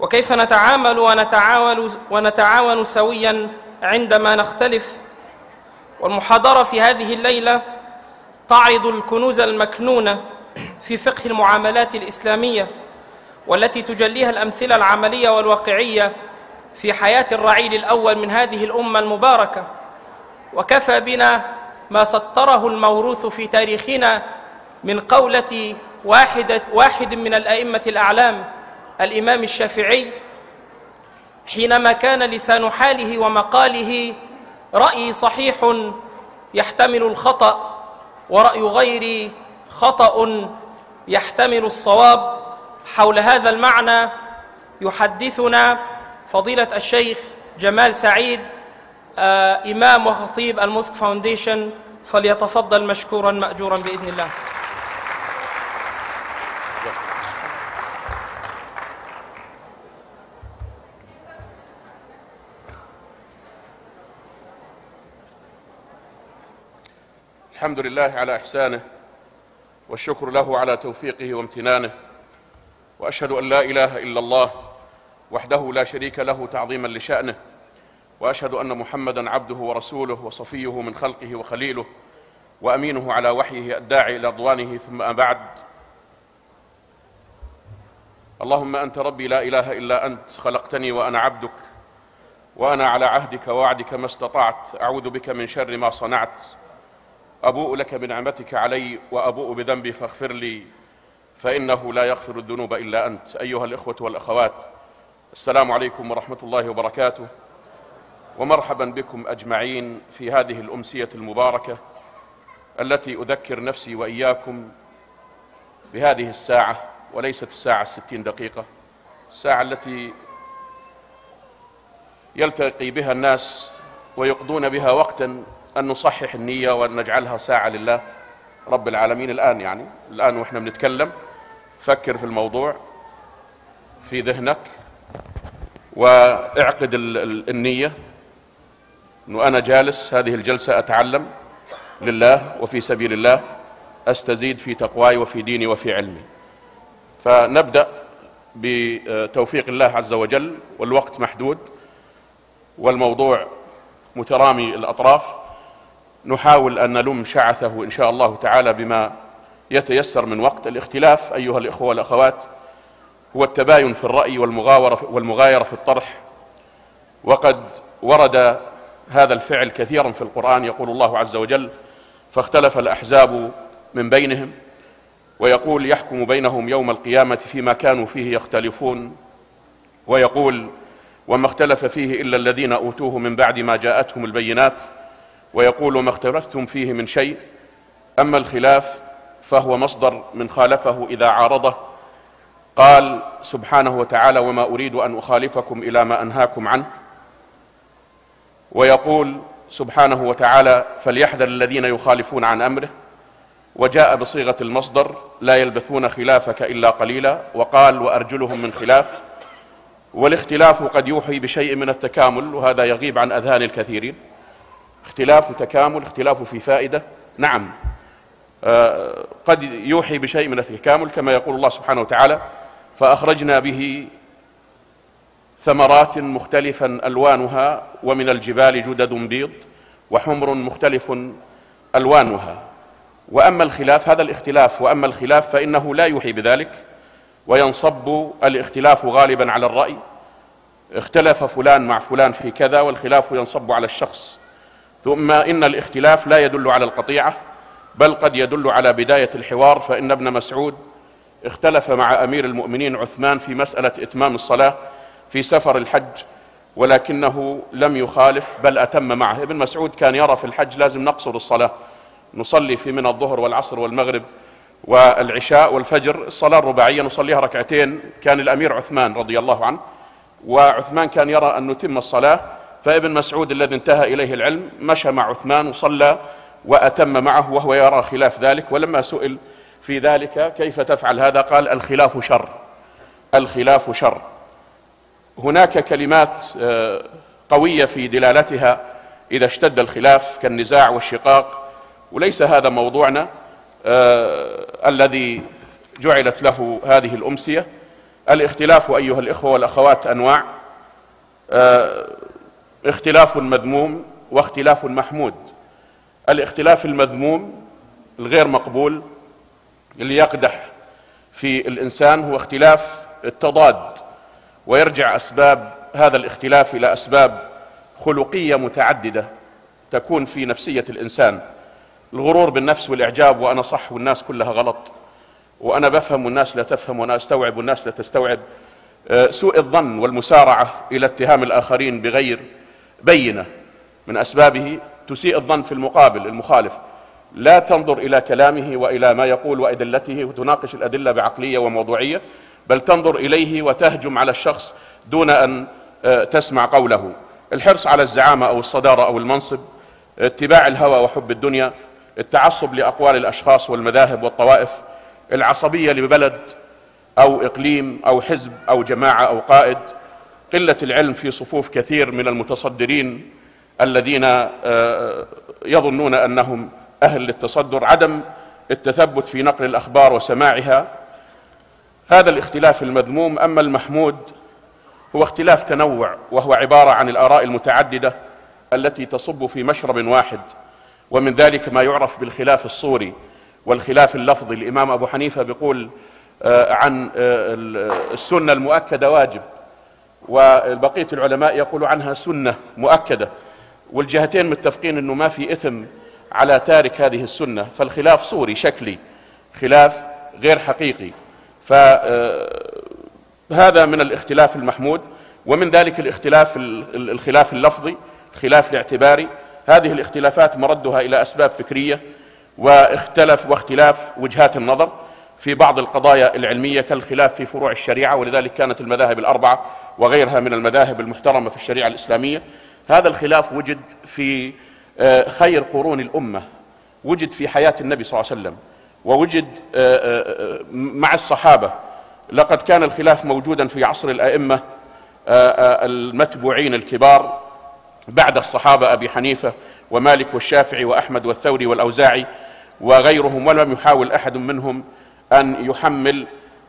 وكيف نتعامل ونتعاون ونتعاون سويا عندما نختلف والمحاضرة في هذه الليلة تعرض الكنوز المكنونة في فقه المعاملات الإسلامية والتي تجليها الأمثلة العملية والواقعية في حياة الرعيل الأول من هذه الأمة المباركة وكفى بنا ما سطره الموروث في تاريخنا من قولة واحدة واحد من الأئمة الأعلام الإمام الشافعي حينما كان لسان حاله ومقاله رأي صحيح يحتمل الخطأ ورأي غيري خطأ يحتمل الصواب حول هذا المعنى يحدثنا فضيلة الشيخ جمال سعيد آه إمام وخطيب الموسك فاونديشن فليتفضل مشكورا مأجورا بإذن الله الحمد لله على احسانه والشكر له على توفيقه وامتنانه واشهد ان لا اله الا الله وحده لا شريك له تعظيما لشانه واشهد ان محمدا عبده ورسوله وصفيه من خلقه وخليله وامينه على وحيه الداعي الى رضوانه ثم بعد اللهم انت ربي لا اله الا انت خلقتني وانا عبدك وانا على عهدك ووعدك ما استطعت اعوذ بك من شر ما صنعت ابوء لك بنعمتك علي وابوء بذنبي فاغفر لي فانه لا يغفر الذنوب الا انت ايها الاخوه والاخوات السلام عليكم ورحمه الله وبركاته ومرحبا بكم اجمعين في هذه الامسيه المباركه التي اذكر نفسي واياكم بهذه الساعه وليست الساعه الستين دقيقه الساعه التي يلتقي بها الناس ويقضون بها وقتا أن نصحح النية وأن نجعلها ساعة لله رب العالمين الآن يعني الآن وإحنا بنتكلم فكر في الموضوع في ذهنك واعقد النية أنه أنا جالس هذه الجلسة أتعلم لله وفي سبيل الله أستزيد في تقواي وفي ديني وفي علمي فنبدأ بتوفيق الله عز وجل والوقت محدود والموضوع مترامي الأطراف نحاول أن نلم شعثه إن شاء الله تعالى بما يتيسر من وقت الاختلاف أيها الإخوة والأخوات هو التباين في الرأي والمغاورة والمغايرة في الطرح وقد ورد هذا الفعل كثيرا في القرآن يقول الله عز وجل فاختلف الأحزاب من بينهم ويقول يحكم بينهم يوم القيامة فيما كانوا فيه يختلفون ويقول وما اختلف فيه إلا الذين أوتوه من بعد ما جاءتهم البينات ويقول وما اختلفتم فيه من شيء اما الخلاف فهو مصدر من خالفه اذا عارضه قال سبحانه وتعالى وما اريد ان اخالفكم الى ما انهاكم عنه ويقول سبحانه وتعالى فليحذر الذين يخالفون عن امره وجاء بصيغه المصدر لا يلبثون خلافك الا قليلا وقال وارجلهم من خلاف والاختلاف قد يوحي بشيء من التكامل وهذا يغيب عن اذهان الكثيرين اختلاف تكامل اختلاف في فائده نعم آه قد يوحي بشيء من التكامل كما يقول الله سبحانه وتعالى فاخرجنا به ثمرات مختلفا الوانها ومن الجبال جدد بيض وحمر مختلف الوانها واما الخلاف هذا الاختلاف واما الخلاف فانه لا يوحي بذلك وينصب الاختلاف غالبا على الراي اختلف فلان مع فلان في كذا والخلاف ينصب على الشخص ثم ان الاختلاف لا يدل على القطيعه بل قد يدل على بدايه الحوار فان ابن مسعود اختلف مع امير المؤمنين عثمان في مساله اتمام الصلاه في سفر الحج ولكنه لم يخالف بل اتم معه ابن مسعود كان يرى في الحج لازم نقصر الصلاه نصلي في من الظهر والعصر والمغرب والعشاء والفجر الصلاه الرباعيه نصليها ركعتين كان الامير عثمان رضي الله عنه وعثمان كان يرى ان نتم الصلاه فابن مسعود الذي انتهى اليه العلم مشى مع عثمان وصلى واتم معه وهو يرى خلاف ذلك ولما سئل في ذلك كيف تفعل هذا قال الخلاف شر الخلاف شر هناك كلمات قويه في دلالتها اذا اشتد الخلاف كالنزاع والشقاق وليس هذا موضوعنا الذي جعلت له هذه الامسيه الاختلاف ايها الاخوه والاخوات انواع آه، اختلاف مذموم واختلاف محمود الاختلاف المذموم الغير مقبول اللي يقدح في الانسان هو اختلاف التضاد ويرجع اسباب هذا الاختلاف الى اسباب خلقيه متعدده تكون في نفسيه الانسان الغرور بالنفس والاعجاب وانا صح والناس كلها غلط وانا بفهم والناس لا تفهم وانا استوعب والناس لا تستوعب آه، سوء الظن والمسارعه الى اتهام الاخرين بغير بينه من اسبابه تسيء الظن في المقابل المخالف لا تنظر الى كلامه والى ما يقول وادلته وتناقش الادله بعقليه وموضوعيه بل تنظر اليه وتهجم على الشخص دون ان آه، تسمع قوله الحرص على الزعامه او الصداره او المنصب اتباع الهوى وحب الدنيا التعصب لاقوال الاشخاص والمذاهب والطوائف العصبيه لبلد او اقليم او حزب او جماعه او قائد قله العلم في صفوف كثير من المتصدرين الذين آه، يظنون انهم اهل للتصدر عدم التثبت في نقل الاخبار وسماعها هذا الاختلاف المذموم اما المحمود هو اختلاف تنوع وهو عباره عن الاراء المتعدده التي تصب في مشرب واحد ومن ذلك ما يعرف بالخلاف الصوري والخلاف اللفظي الامام ابو حنيفه بيقول آه، عن آه، السنه المؤكده واجب وبقيه العلماء يقول عنها سنه مؤكده والجهتين متفقين انه ما في اثم على تارك هذه السنه فالخلاف صوري شكلي خلاف غير حقيقي فهذا من الاختلاف المحمود ومن ذلك الاختلاف الخلاف اللفظي الخلاف الاعتباري هذه الاختلافات مردها الى اسباب فكريه واختلف واختلاف وجهات النظر في بعض القضايا العلميه كالخلاف في فروع الشريعه ولذلك كانت المذاهب الاربعه وغيرها من المذاهب المحترمه في الشريعه الاسلاميه هذا الخلاف وجد في آه، خير قرون الامه وجد في حياه النبي صلى الله عليه وسلم ووجد آه، آه، مع الصحابه لقد كان الخلاف موجودا في عصر الائمه المتبوعين الكبار بعد الصحابه ابي حنيفه ومالك والشافعي واحمد والثوري والاوزاعي وغيرهم ولم يحاول احد منهم ان يحمل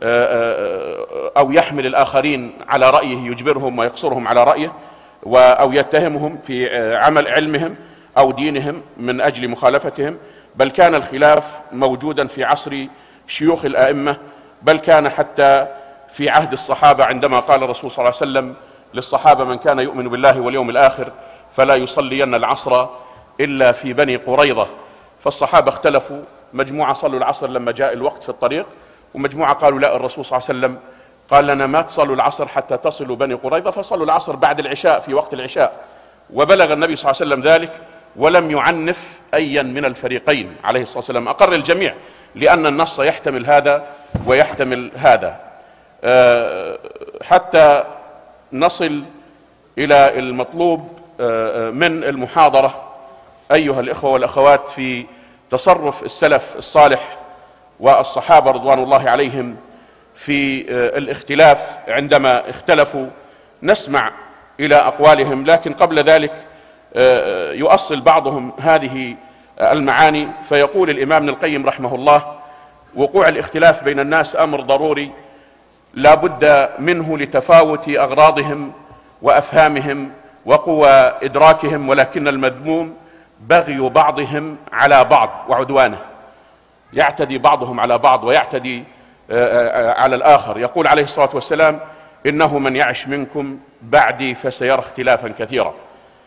او يحمل الاخرين على رايه يجبرهم ويقصرهم على رايه او يتهمهم في عمل علمهم او دينهم من اجل مخالفتهم بل كان الخلاف موجودا في عصر شيوخ الائمه بل كان حتى في عهد الصحابه عندما قال الرسول صلى الله عليه وسلم للصحابه من كان يؤمن بالله واليوم الاخر فلا يصلين العصر الا في بني قريظه فالصحابه اختلفوا مجموعه صلوا العصر لما جاء الوقت في الطريق ومجموعه قالوا لا الرسول صلى الله عليه وسلم قال لنا ما تصلوا العصر حتى تصلوا بني قريظه فصلوا العصر بعد العشاء في وقت العشاء وبلغ النبي صلى الله عليه وسلم ذلك ولم يعنف ايا من الفريقين عليه الصلاه والسلام اقر الجميع لان النص يحتمل هذا ويحتمل هذا آه، حتى نصل الى المطلوب آه، من المحاضره ايها الاخوه والاخوات في تصرف السلف الصالح والصحابه رضوان الله عليهم في آه، الاختلاف عندما اختلفوا نسمع الى اقوالهم لكن قبل ذلك آه، يؤصل بعضهم هذه المعاني فيقول الامام ابن القيم رحمه الله وقوع الاختلاف بين الناس امر ضروري لا بد منه لتفاوت اغراضهم وافهامهم وقوى ادراكهم ولكن المذموم بغي بعضهم على بعض وعدوانه يعتدي بعضهم على بعض ويعتدي آه، آه، على الاخر يقول عليه الصلاه والسلام انه من يعش منكم بعدي فسيرى اختلافا كثيرا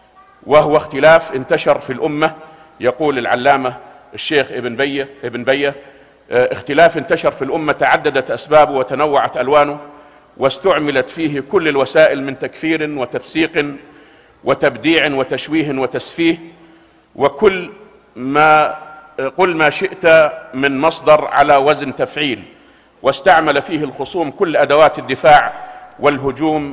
وهو اختلاف انتشر في الامه يقول العلامه الشيخ ابن بيه ابن بيه آه، اختلاف انتشر في الامه تعددت اسبابه وتنوعت الوانه واستعملت فيه كل الوسائل من تكفير وتفسيق وتبديع وتشويه وتسفيه وكل ما قل ما شئت من مصدر على وزن تفعيل واستعمل فيه الخصوم كل ادوات الدفاع والهجوم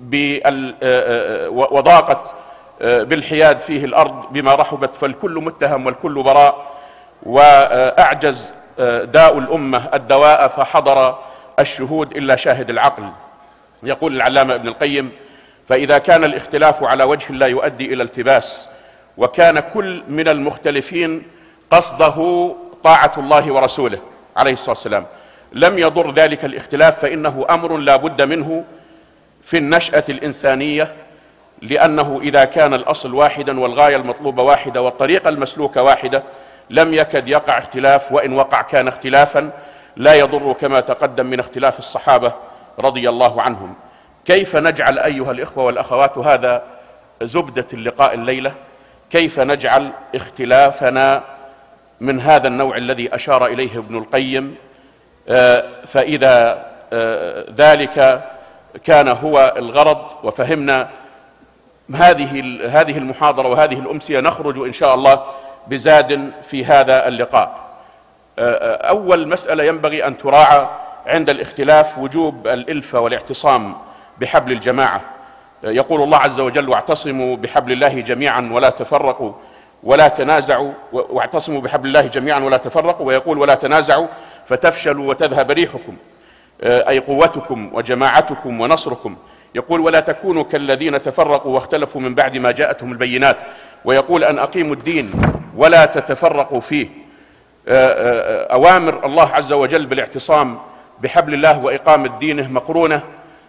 وضاقت بالحياد فيه الارض بما رحبت فالكل متهم والكل براء واعجز داء الامه الدواء فحضر الشهود الا شاهد العقل يقول العلامه ابن القيم فاذا كان الاختلاف على وجه لا يؤدي الى التباس وكان كل من المختلفين قصده طاعه الله ورسوله عليه الصلاه والسلام لم يضر ذلك الاختلاف فانه امر لا بد منه في النشاه الانسانيه لانه اذا كان الاصل واحدا والغايه المطلوبه واحده والطريقه المسلوكه واحده لم يكد يقع اختلاف وان وقع كان اختلافا لا يضر كما تقدم من اختلاف الصحابه رضي الله عنهم كيف نجعل ايها الاخوه والاخوات هذا زبده اللقاء الليله كيف نجعل اختلافنا من هذا النوع الذي اشار اليه ابن القيم آه، فاذا آه، ذلك كان هو الغرض وفهمنا هذه هذه المحاضره وهذه الامسيه نخرج ان شاء الله بزاد في هذا اللقاء آه، اول مساله ينبغي ان تراعى عند الاختلاف وجوب الالفه والاعتصام بحبل الجماعه يقول الله عز وجل واعتصموا بحبل الله جميعا ولا تفرقوا ولا تنازعوا واعتصموا بحبل الله جميعا ولا تفرقوا ويقول ولا تنازعوا فتفشلوا وتذهب ريحكم آه، اي قوتكم وجماعتكم ونصركم يقول ولا تكونوا كالذين تفرقوا واختلفوا من بعد ما جاءتهم البينات ويقول ان اقيموا الدين ولا تتفرقوا فيه آه، آه، اوامر الله عز وجل بالاعتصام بحبل الله واقامه دينه مقرونه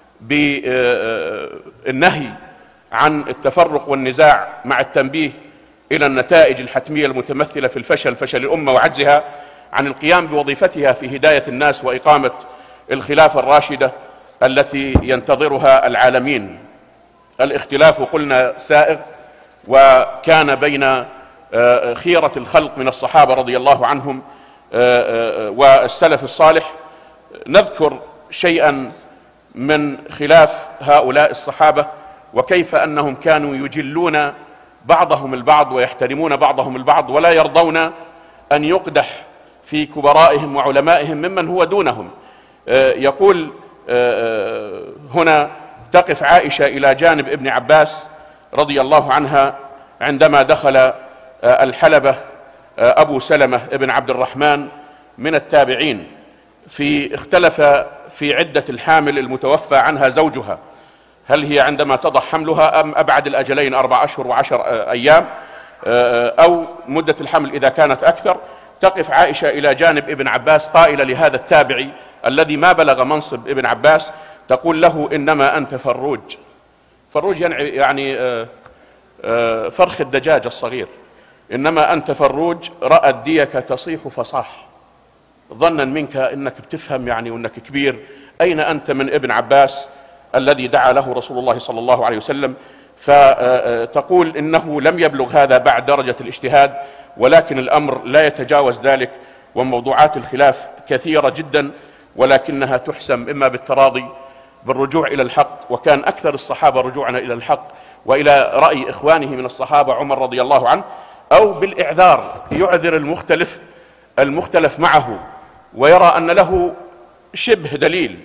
بالنهي عن التفرق والنزاع مع التنبيه الى النتائج الحتميه المتمثله في الفشل فشل الامه وعجزها عن القيام بوظيفتها في هدايه الناس واقامه الخلافه الراشده التي ينتظرها العالمين الاختلاف قلنا سائغ وكان بين آه، خيره الخلق من الصحابه رضي الله عنهم آه، آه، والسلف الصالح نذكر شيئا من خلاف هؤلاء الصحابه وكيف انهم كانوا يجلون بعضهم البعض ويحترمون بعضهم البعض ولا يرضون ان يقدح في كبرائهم وعلمائهم ممن هو دونهم آه، يقول آه، آه، هنا تقف عائشه الى جانب ابن عباس رضي الله عنها عندما دخل الحلبه ابو سلمه ابن عبد الرحمن من التابعين في اختلف في عده الحامل المتوفى عنها زوجها هل هي عندما تضع حملها ام ابعد الاجلين اربع اشهر وعشر ايام او مده الحمل اذا كانت اكثر تقف عائشه الى جانب ابن عباس قائله لهذا التابعي الذي ما بلغ منصب ابن عباس تقول له انما انت فروج فروج يعني آه، آه، فرخ الدجاج الصغير انما انت فروج رأت ديك تصيح فصاح ظنا منك انك بتفهم يعني وانك كبير اين انت من ابن عباس الذي دعا له رسول الله صلى الله عليه وسلم فتقول انه لم يبلغ هذا بعد درجه الاجتهاد ولكن الامر لا يتجاوز ذلك وموضوعات الخلاف كثيره جدا ولكنها تحسم اما بالتراضي بالرجوع الى الحق وكان اكثر الصحابه رجوعا الى الحق والى راي اخوانه من الصحابه عمر رضي الله عنه او بالاعذار يعذر المختلف المختلف معه ويرى ان له شبه دليل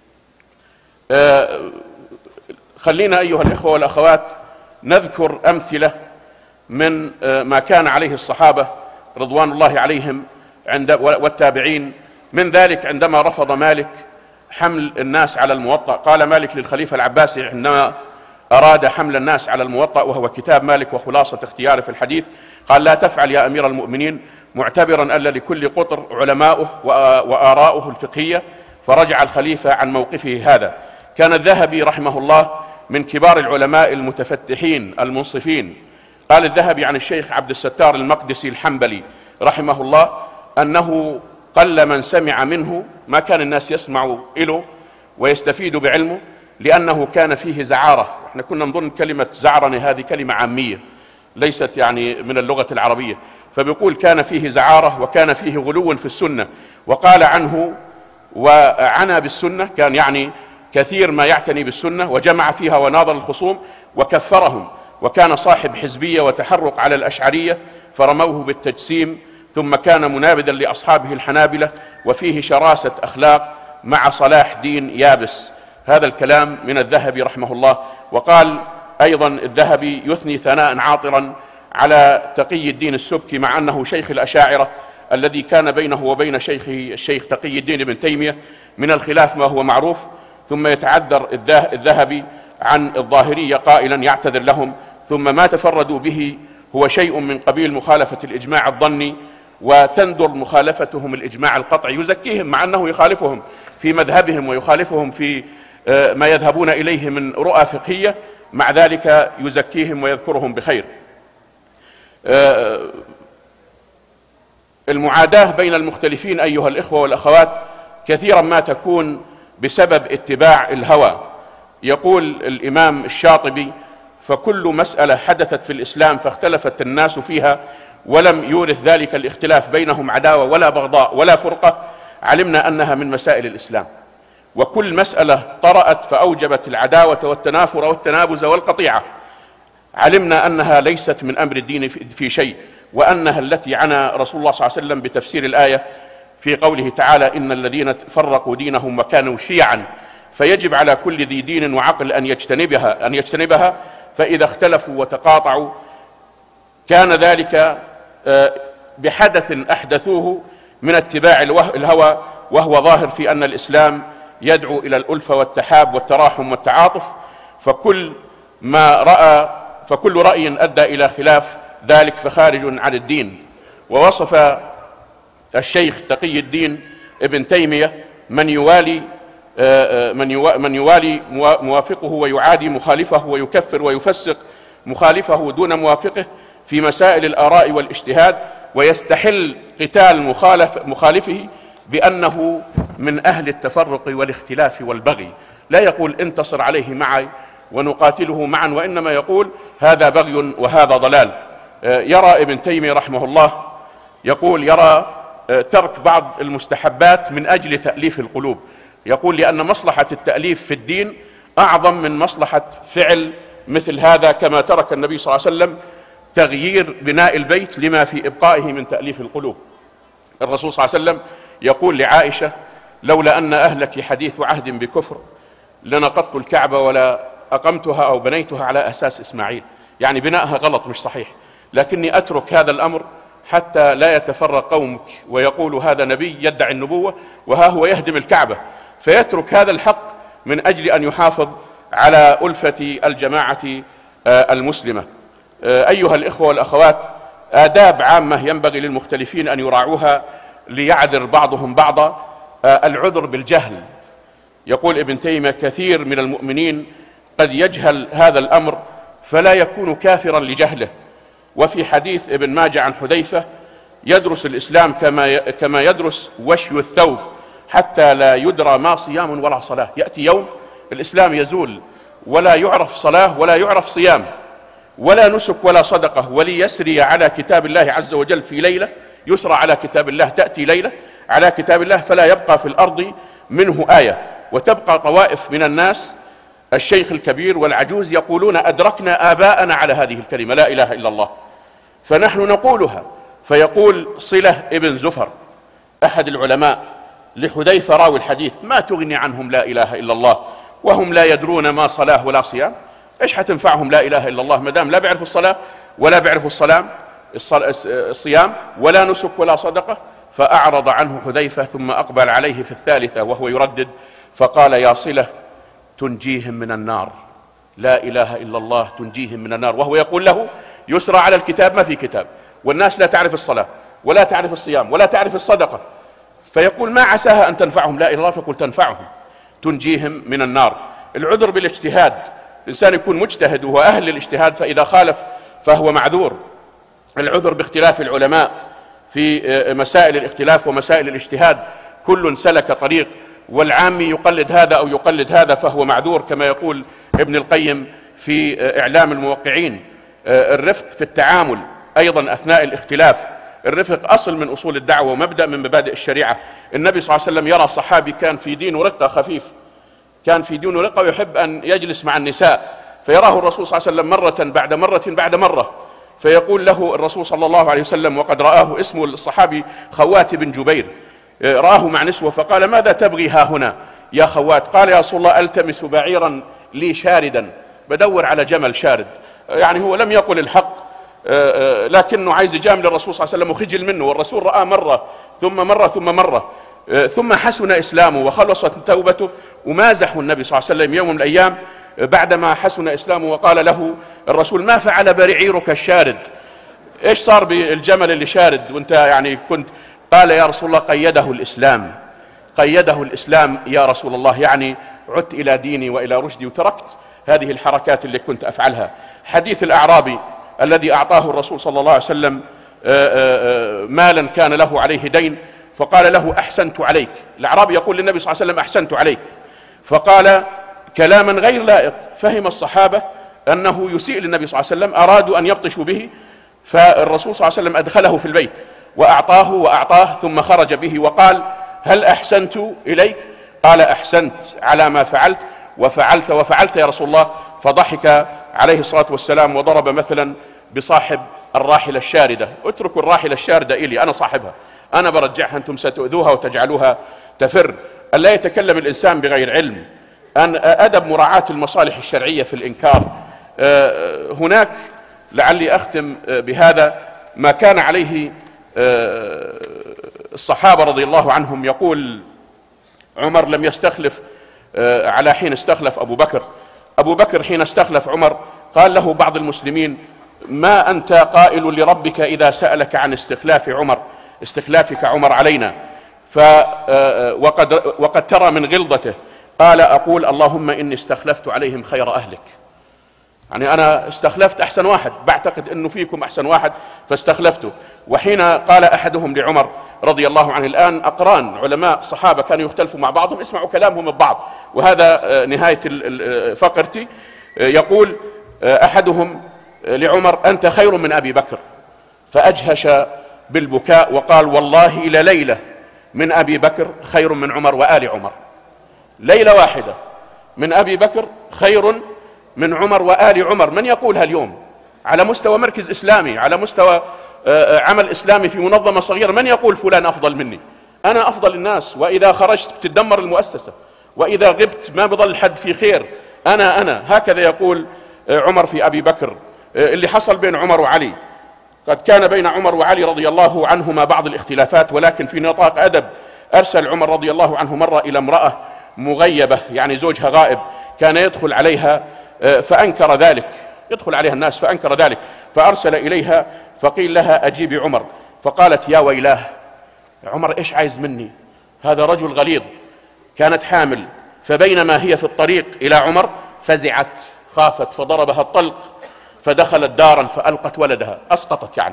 آه، خلينا ايها الاخوه والاخوات نذكر امثله من آه، ما كان عليه الصحابه رضوان الله عليهم عند والتابعين من ذلك عندما رفض مالك حمل الناس على الموطأ قال مالك للخليفة العباسي عندما أراد حمل الناس على الموطأ وهو كتاب مالك وخلاصة اختياره في الحديث قال لا تفعل يا أمير المؤمنين معتبرا أن لكل قطر علماؤه وآراؤه الفقهية فرجع الخليفة عن موقفه هذا كان الذهبي رحمه الله من كبار العلماء المتفتحين المنصفين قال الذهبي عن الشيخ عبد الستار المقدسي الحنبلي رحمه الله انه قل من سمع منه ما كان الناس يسمعوا له ويستفيدوا بعلمه لانه كان فيه زعاره احنا كنا نظن كلمه زعرنه هذه كلمه عاميه ليست يعني من اللغه العربيه فبيقول كان فيه زعاره وكان فيه غلو في السنه وقال عنه وعنى بالسنه كان يعني كثير ما يعتني بالسنه وجمع فيها وناظر الخصوم وكفرهم وكان صاحب حزبيه وتحرق على الاشعريه فرموه بالتجسيم ثم كان منابذا لاصحابه الحنابله وفيه شراسه اخلاق مع صلاح دين يابس هذا الكلام من الذهبي رحمه الله وقال ايضا الذهبي يثني ثناء عاطرا على تقي الدين السبكي مع انه شيخ الاشاعره الذي كان بينه وبين شيخه الشيخ تقي الدين ابن تيميه من الخلاف ما هو معروف ثم يتعذر الذهبي عن الظاهريه قائلا يعتذر لهم ثم ما تفردوا به هو شيء من قبيل مخالفه الاجماع الظني وتندر مخالفتهم الاجماع القطعي يزكيهم مع انه يخالفهم في مذهبهم ويخالفهم في آه، ما يذهبون اليه من رؤى فقهيه مع ذلك يزكيهم ويذكرهم بخير آه، المعاداه بين المختلفين ايها الاخوه والاخوات كثيرا ما تكون بسبب اتباع الهوى يقول الامام الشاطبي فكل مساله حدثت في الاسلام فاختلفت الناس فيها ولم يورث ذلك الاختلاف بينهم عداوه ولا بغضاء ولا فرقه علمنا انها من مسائل الاسلام وكل مساله طرات فاوجبت العداوه والتنافر والتنابز والقطيعه علمنا انها ليست من امر الدين في شيء وانها التي عنى رسول الله صلى الله عليه وسلم بتفسير الايه في قوله تعالى ان الذين فرقوا دينهم وكانوا شيعا فيجب على كل ذي دين وعقل ان يجتنبها ان يجتنبها فاذا اختلفوا وتقاطعوا كان ذلك آه، بحدث احدثوه من اتباع الهوى وهو ظاهر في ان الاسلام يدعو الى الالفه والتحاب والتراحم والتعاطف فكل ما راى فكل راي ادى الى خلاف ذلك فخارج عن الدين ووصف الشيخ تقي الدين ابن تيميه من يوالي آه، آه، من من يوالي موافقه ويعادي مخالفه ويكفر ويفسق مخالفه دون موافقه في مسائل الاراء والاجتهاد ويستحل قتال مخالف مخالفه بانه من اهل التفرق والاختلاف والبغي لا يقول انتصر عليه معي ونقاتله معا وانما يقول هذا بغي وهذا ضلال آه، يرى ابن تيميه رحمه الله يقول يرى آه، ترك بعض المستحبات من اجل تاليف القلوب يقول لان مصلحه التاليف في الدين اعظم من مصلحه فعل مثل هذا كما ترك النبي صلى الله عليه وسلم تغيير بناء البيت لما في ابقائه من تاليف القلوب الرسول صلى الله عليه وسلم يقول لعائشه لولا ان اهلك حديث عهد بكفر لنقضت الكعبه ولا اقمتها او بنيتها على اساس اسماعيل يعني بنائها غلط مش صحيح لكني اترك هذا الامر حتى لا يتفرق قومك ويقول هذا نبي يدعي النبوه وها هو يهدم الكعبه فيترك هذا الحق من اجل ان يحافظ على الفه الجماعه آه، المسلمه آه، ايها الاخوه والاخوات آداب عامة ينبغي للمختلفين أن يراعوها ليعذر بعضهم بعضا آه، العذر بالجهل يقول ابن تيمية كثير من المؤمنين قد يجهل هذا الأمر فلا يكون كافرا لجهله وفي حديث ابن ماجه عن حذيفة يدرس الإسلام كما كما يدرس وشي الثوب حتى لا يدرى ما صيام ولا صلاة يأتي يوم الإسلام يزول ولا يعرف صلاة ولا يعرف صيام ولا نسك ولا صدقة وليسري على كتاب الله عز وجل في ليلة يسرى على كتاب الله تأتي ليلة على كتاب الله فلا يبقى في الأرض منه آية وتبقى طوائف من الناس الشيخ الكبير والعجوز يقولون أدركنا آباءنا على هذه الكلمة لا إله إلا الله فنحن نقولها فيقول صلة ابن زفر أحد العلماء لحذيفة راوي الحديث ما تغني عنهم لا إله إلا الله وهم لا يدرون ما صلاة ولا صيام ايش حتنفعهم لا اله الا الله ما دام لا بيعرفوا الصلاه ولا بيعرفوا الصلاه الصيام ولا نسك ولا صدقه فاعرض عنه حذيفه ثم اقبل عليه في الثالثه وهو يردد فقال يا صله تنجيهم من النار لا اله الا الله تنجيهم من النار وهو يقول له يسرى على الكتاب ما في كتاب والناس لا تعرف الصلاه ولا تعرف الصيام ولا تعرف الصدقه فيقول ما عساها ان تنفعهم لا اله الا الله فقل تنفعهم تنجيهم من النار العذر بالاجتهاد الإنسان يكون مجتهد وهو أهل للاجتهاد فإذا خالف فهو معذور العذر باختلاف العلماء في آه، مسائل الاختلاف ومسائل الاجتهاد كل سلك طريق والعامي يقلد هذا أو يقلد هذا فهو معذور كما يقول ابن القيم في آه، إعلام الموقعين آه، الرفق في التعامل أيضا أثناء الاختلاف الرفق أصل من أصول الدعوة ومبدأ من مبادئ الشريعة النبي صلى الله عليه وسلم يرى صحابي كان في دين رقة خفيف كان في دون رقة ويحب أن يجلس مع النساء فيراه الرسول صلى الله عليه وسلم مرة بعد مرة بعد مرة فيقول له الرسول صلى الله عليه وسلم وقد رآه اسم الصحابي خوات بن جبير رآه مع نسوة فقال ماذا تبغي ها هنا يا خوات قال يا رسول الله ألتمس بعيرا لي شاردا بدور على جمل شارد يعني هو لم يقل الحق لكنه عايز يجامل الرسول صلى الله عليه وسلم وخجل منه والرسول رآه مرة ثم مرة ثم مرة آه، ثم حسن اسلامه وخلصت توبته ومازحوا النبي صلى الله عليه وسلم يوم من الايام آه، بعدما حسن اسلامه وقال له الرسول ما فعل برعيرك الشارد ايش صار بالجمل اللي شارد وانت يعني كنت قال يا رسول الله قيده الاسلام قيده الاسلام يا رسول الله يعني عدت الى ديني والى رشدي وتركت هذه الحركات اللي كنت افعلها حديث الاعرابي الذي اعطاه الرسول صلى الله عليه وسلم آه، آه، آه، مالا كان له عليه دين فقال له احسنت عليك الاعرابي يقول للنبي صلى الله عليه وسلم احسنت عليك فقال كلاما غير لائق فهم الصحابه انه يسيء للنبي صلى الله عليه وسلم ارادوا ان يبطشوا به فالرسول صلى الله عليه وسلم ادخله في البيت واعطاه واعطاه ثم خرج به وقال هل احسنت اليك قال احسنت على ما فعلت وفعلت وفعلت يا رسول الله فضحك عليه الصلاه والسلام وضرب مثلا بصاحب الراحله الشارده اتركوا الراحله الشارده الي انا صاحبها انا برجعها انتم ستؤذوها وتجعلوها تفر الا يتكلم الانسان بغير علم ان ادب مراعاه المصالح الشرعيه في الانكار آه، هناك لعلي اختم بهذا ما كان عليه آه، الصحابه رضي الله عنهم يقول عمر لم يستخلف آه، على حين استخلف ابو بكر ابو بكر حين استخلف عمر قال له بعض المسلمين ما انت قائل لربك اذا سالك عن استخلاف عمر استخلافك عمر علينا ف آه، وقد وقد ترى من غلظته قال اقول اللهم اني استخلفت عليهم خير اهلك يعني انا استخلفت احسن واحد بعتقد انه فيكم احسن واحد فاستخلفته وحين قال احدهم لعمر رضي الله عنه الان اقران علماء صحابه كانوا يختلفوا مع بعضهم اسمعوا كلامهم البعض وهذا آه، نهايه آه، فقرتي آه، يقول احدهم لعمر انت خير من ابي بكر فاجهش بالبكاء وقال والله الى ليله من ابي بكر خير من عمر وال عمر ليله واحده من ابي بكر خير من عمر وآل عمر من يقولها اليوم على مستوى مركز إسلامي على مستوى آه، آه، عمل إسلامي في منظمة صغيرة من يقول فلان أفضل مني أنا أفضل الناس وإذا خرجت تدمر المؤسسة وإذا غبت ما بضل حد في خير أنا أنا هكذا يقول آه، عمر في أبي بكر اللي حصل بين عمر وعلي قد كان بين عمر وعلي رضي الله عنهما بعض الاختلافات ولكن في نطاق أدب أرسل عمر رضي الله عنه مرة إلى امرأة مغيبة يعني زوجها غائب كان يدخل عليها آه، فأنكر ذلك يدخل عليها الناس فأنكر ذلك فأرسل إليها فقيل لها أجيبي عمر فقالت يا ويلاه عمر إيش عايز مني هذا رجل غليظ كانت حامل فبينما هي في الطريق إلى عمر فزعت خافت فضربها الطلق فدخلت دارا فألقت ولدها أسقطت يعني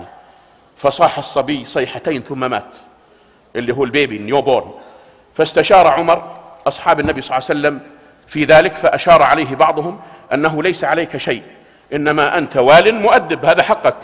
فصاح الصبي صيحتين ثم مات اللي هو البيبي نيو بورن فاستشار عمر أصحاب النبي صلى الله عليه وسلم في ذلك فأشار عليه بعضهم انه ليس عليك شيء انما انت وال مؤدب هذا حقك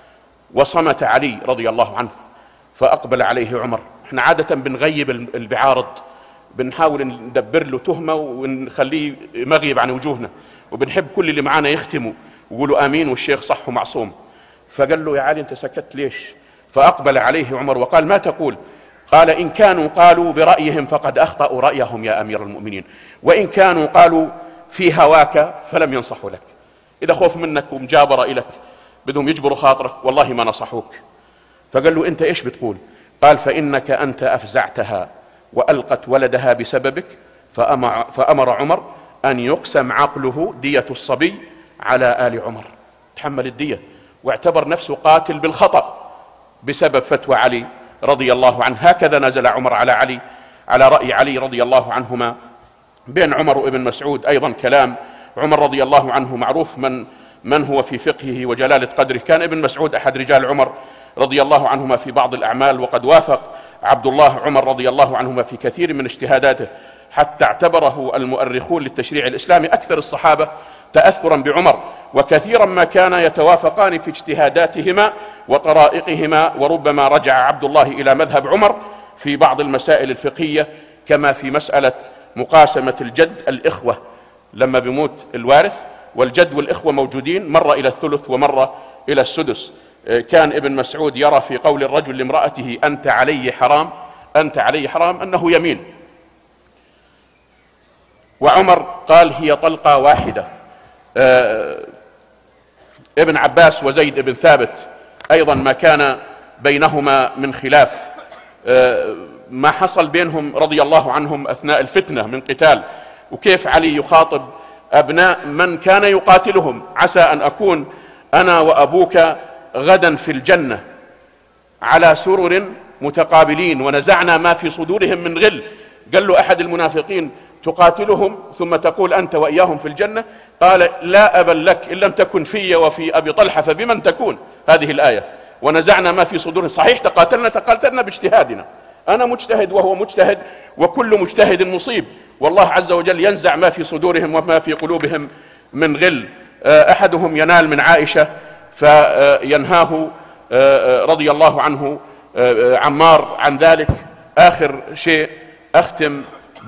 وصمت علي رضي الله عنه فاقبل عليه عمر احنا عاده بنغيب البعارض بنحاول ندبر له تهمه ونخليه مغيب عن وجوهنا وبنحب كل اللي معانا يختموا ويقولوا امين والشيخ صح ومعصوم فقال له يا علي انت سكت ليش فاقبل عليه عمر وقال ما تقول قال ان كانوا قالوا برايهم فقد اخطاوا رايهم يا امير المؤمنين وان كانوا قالوا في هواك فلم ينصحوا لك إذا خوف منك ومجابرة إلك بدهم يجبروا خاطرك والله ما نصحوك فقال له أنت إيش بتقول قال فإنك أنت أفزعتها وألقت ولدها بسببك فأمر, فأمر عمر أن يقسم عقله دية الصبي على آل عمر تحمل الدية واعتبر نفسه قاتل بالخطأ بسبب فتوى علي رضي الله عنه هكذا نزل عمر على علي على رأي علي رضي الله عنهما بين عمر وابن مسعود ايضا كلام عمر رضي الله عنه معروف من من هو في فقهه وجلاله قدره كان ابن مسعود احد رجال عمر رضي الله عنهما في بعض الاعمال وقد وافق عبد الله عمر رضي الله عنهما في كثير من اجتهاداته حتى اعتبره المؤرخون للتشريع الاسلامي اكثر الصحابه تاثرا بعمر وكثيرا ما كان يتوافقان في اجتهاداتهما وطرائقهما وربما رجع عبد الله الى مذهب عمر في بعض المسائل الفقهيه كما في مساله مقاسمة الجد الإخوة لما بيموت الوارث والجد والإخوة موجودين مرة إلى الثلث ومرة إلى السدس آه، كان ابن مسعود يرى في قول الرجل لامرأته أنت علي حرام أنت علي حرام أنه يمين وعمر قال هي طلقة واحدة آه، ابن عباس وزيد بن ثابت أيضا ما كان بينهما من خلاف آه، ما حصل بينهم رضي الله عنهم اثناء الفتنه من قتال وكيف علي يخاطب ابناء من كان يقاتلهم عسى ان اكون انا وابوك غدا في الجنه على سرر متقابلين ونزعنا ما في صدورهم من غل قال له احد المنافقين تقاتلهم ثم تقول انت واياهم في الجنه قال لا ابا لك ان لم تكن في وفي ابي طلحه فبمن تكون هذه الايه ونزعنا ما في صدورهم صحيح تقاتلنا تقاتلنا باجتهادنا انا مجتهد وهو مجتهد وكل مجتهد مصيب والله عز وجل ينزع ما في صدورهم وما في قلوبهم من غل آه، احدهم ينال من عائشه فينهاه آه، آه، رضي الله عنه عمار عن ذلك اخر شيء اختم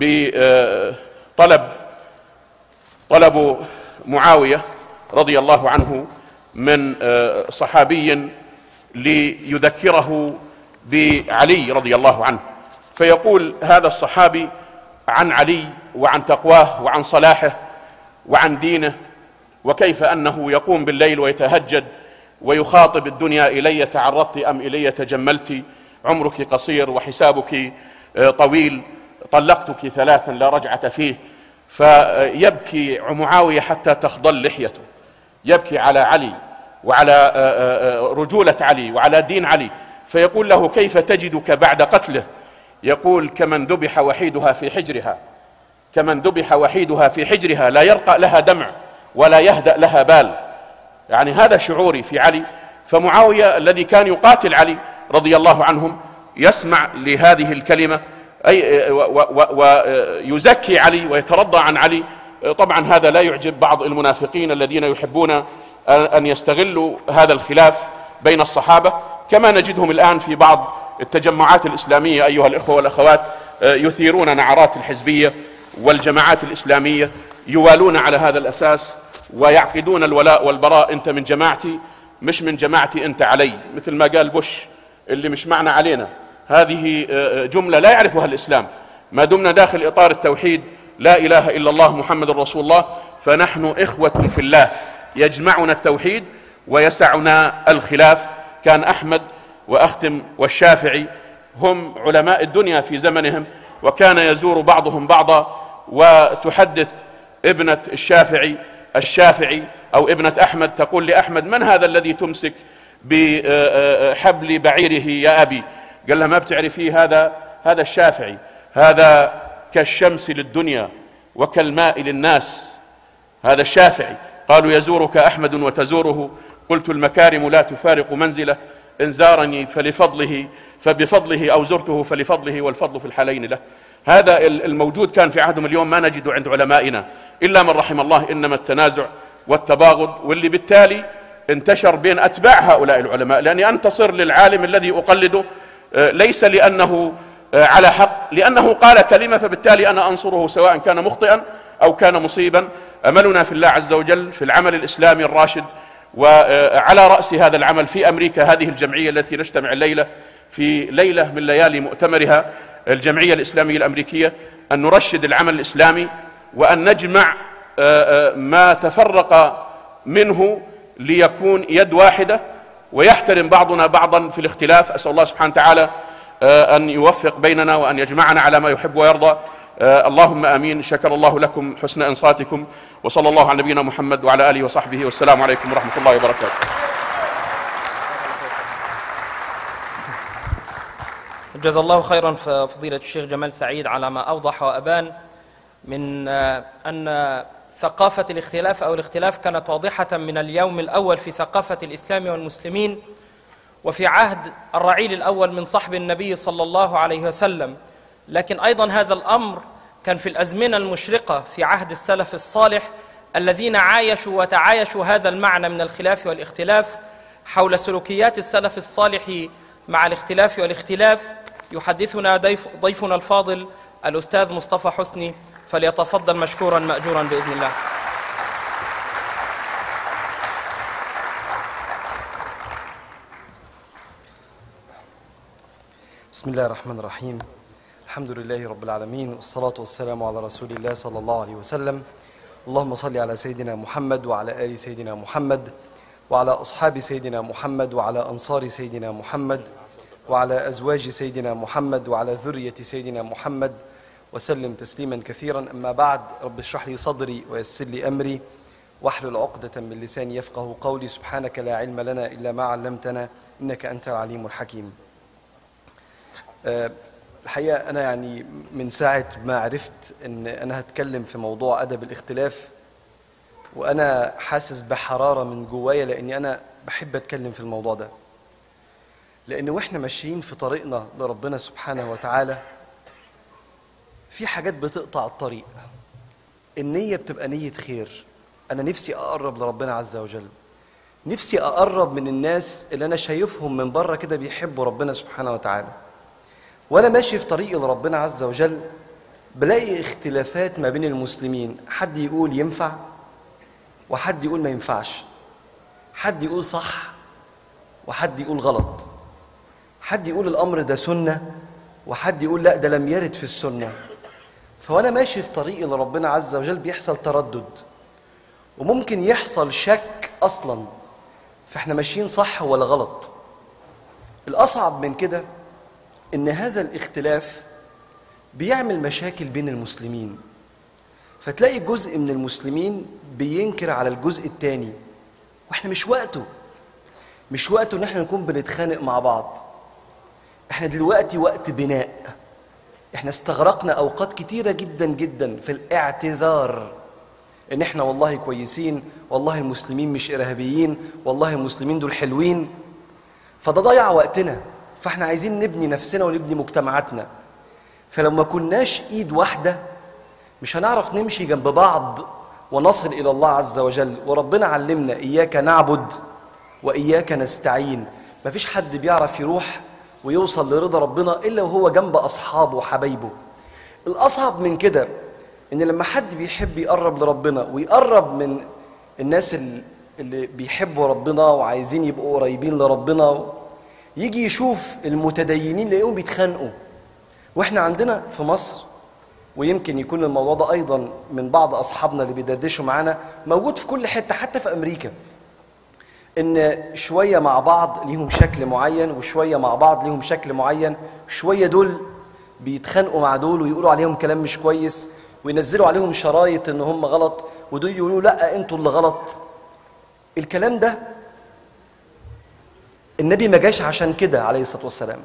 بطلب طلب معاويه رضي الله عنه من صحابي ليذكره بعلي رضي الله عنه فيقول هذا الصحابي عن علي وعن تقواه وعن صلاحه وعن دينه وكيف انه يقوم بالليل ويتهجد ويخاطب الدنيا الي تعرضت ام الي تجملت عمرك قصير وحسابك آه، طويل طلقتك ثلاثا لا رجعه فيه فيبكي معاويه حتى تخضل لحيته يبكي على علي وعلى آه، آه، رجوله علي وعلى دين علي فيقول له كيف تجدك بعد قتله يقول كمن ذبح وحيدها في حجرها كمن ذبح وحيدها في حجرها لا يرقى لها دمع ولا يهدأ لها بال يعني هذا شعوري في علي فمعاوية الذي كان يقاتل علي رضي الله عنهم يسمع لهذه الكلمة أي ويزكي علي ويترضى عن علي طبعا هذا لا يعجب بعض المنافقين الذين يحبون أن يستغلوا هذا الخلاف بين الصحابة كما نجدهم الآن في بعض التجمعات الإسلامية أيها الإخوة والأخوات يثيرون نعرات الحزبية والجماعات الإسلامية يوالون على هذا الأساس ويعقدون الولاء والبراء أنت من جماعتي مش من جماعتي أنت علي مثل ما قال بوش اللي مش معنا علينا هذه جملة لا يعرفها الإسلام ما دمنا داخل إطار التوحيد لا إله إلا الله محمد رسول الله فنحن إخوة في الله يجمعنا التوحيد ويسعنا الخلاف كان أحمد وأختم والشافعي هم علماء الدنيا في زمنهم وكان يزور بعضهم بعضا وتحدث ابنة الشافعي الشافعي أو ابنة أحمد تقول لأحمد من هذا الذي تمسك بحبل بعيره يا أبي قال لها ما بتعرفيه هذا هذا الشافعي هذا كالشمس للدنيا وكالماء للناس هذا الشافعي قالوا يزورك أحمد وتزوره قلت المكارم لا تفارق منزله إن زارني فلفضله فبفضله أو زرته فلفضله والفضل في الحالين له هذا الموجود كان في عهدهم اليوم ما نجده عند علمائنا إلا من رحم الله إنما التنازع والتباغض واللي بالتالي انتشر بين أتباع هؤلاء العلماء لأني أنتصر للعالم الذي أقلده آه، ليس لأنه آه، على حق لأنه قال كلمة فبالتالي أنا أنصره سواء كان مخطئا أو كان مصيبا أملنا في الله عز وجل في العمل الإسلامي الراشد وعلى رأس هذا العمل في أمريكا هذه الجمعية التي نجتمع الليلة في ليلة من ليالي مؤتمرها الجمعية الإسلامية الأمريكية أن نرشد العمل الإسلامي وأن نجمع آه، آه، ما تفرق منه ليكون يد واحدة ويحترم بعضنا بعضا في الاختلاف أسأل الله سبحانه وتعالى آه، أن يوفق بيننا وأن يجمعنا على ما يحب ويرضى اللهم امين شكر الله لكم حسن انصاتكم وصلى الله على نبينا محمد وعلى اله وصحبه والسلام عليكم ورحمه الله وبركاته. جزا الله خيرا فضيلة الشيخ جمال سعيد على ما أوضح وأبان من أن ثقافة الاختلاف أو الاختلاف كانت واضحة من اليوم الأول في ثقافة الإسلام والمسلمين وفي عهد الرعيل الأول من صحب النبي صلى الله عليه وسلم لكن أيضا هذا الأمر كان في الأزمنة المشرقة في عهد السلف الصالح الذين عايشوا وتعايشوا هذا المعنى من الخلاف والاختلاف حول سلوكيات السلف الصالح مع الاختلاف والاختلاف يحدثنا ضيف ضيفنا الفاضل الأستاذ مصطفى حسني فليتفضل مشكورا مأجورا بإذن الله بسم الله الرحمن الرحيم الحمد لله رب العالمين والصلاة والسلام على رسول الله صلى الله عليه وسلم اللهم صل على سيدنا محمد وعلى آل سيدنا محمد وعلى أصحاب سيدنا محمد وعلى أنصار سيدنا محمد وعلى أزواج سيدنا محمد وعلى ذرية سيدنا محمد وسلم تسليما كثيرا أما بعد رب اشرح لي صدري ويسر لي أمري واحلل عقدة من لساني يفقه قولي سبحانك لا علم لنا إلا ما علمتنا إنك أنت العليم الحكيم آه، الحقيقة أنا يعني من ساعة ما عرفت إن أنا هتكلم في موضوع أدب الاختلاف وأنا حاسس بحرارة من جوايا لأني أنا بحب أتكلم في الموضوع ده لأن وإحنا ماشيين في طريقنا لربنا سبحانه وتعالى في حاجات بتقطع الطريق النية بتبقى نية خير أنا نفسي أقرب لربنا عز وجل نفسي أقرب من الناس اللي أنا شايفهم من بره كده بيحبوا ربنا سبحانه وتعالى وأنا ماشي في طريقي لربنا عز وجل بلاقي اختلافات ما بين المسلمين حد يقول ينفع وحد يقول ما ينفعش حد يقول صح وحد يقول غلط حد يقول الأمر ده سنة وحد يقول لا ده لم يرد في السنة فوانا ماشي في طريقي لربنا عز وجل بيحصل تردد وممكن يحصل شك اصلا فاحنا ماشيين صح ولا غلط الاصعب من كده ان هذا الاختلاف بيعمل مشاكل بين المسلمين فتلاقي جزء من المسلمين بينكر على الجزء الثاني واحنا مش وقته مش وقته ان احنا نكون بنتخانق مع بعض احنا دلوقتي وقت بناء احنا استغرقنا اوقات كتيره جدا جدا في الاعتذار ان احنا والله كويسين والله المسلمين مش ارهابيين والله المسلمين دول حلوين فده ضيع وقتنا فاحنا عايزين نبني نفسنا ونبني مجتمعاتنا فلو ما كناش ايد واحده مش هنعرف نمشي جنب بعض ونصل الى الله عز وجل وربنا علمنا اياك نعبد واياك نستعين مفيش حد بيعرف يروح ويوصل لرضا ربنا الا وهو جنب اصحابه وحبايبه الاصعب من كده ان لما حد بيحب يقرب لربنا ويقرب من الناس ال- اللي بيحبوا ربنا وعايزين يبقوا قريبين لربنا يجي يشوف المتدينين يلاقيهم بيتخانقوا واحنا عندنا في مصر ويمكن يكون الموضوع ده ايضا من بعض اصحابنا اللي بيدردشوا معانا موجود في كل حته حتى في امريكا ان شويه مع بعض ليهم شكل معين وشويه مع بعض ليهم شكل معين شويه دول بيتخانقوا مع دول ويقولوا عليهم كلام مش كويس وينزلوا عليهم شرايط ان هم غلط ودول يقولوا لا انتوا اللي غلط الكلام ده النبي ما جاش عشان كده عليه الصلاه والسلام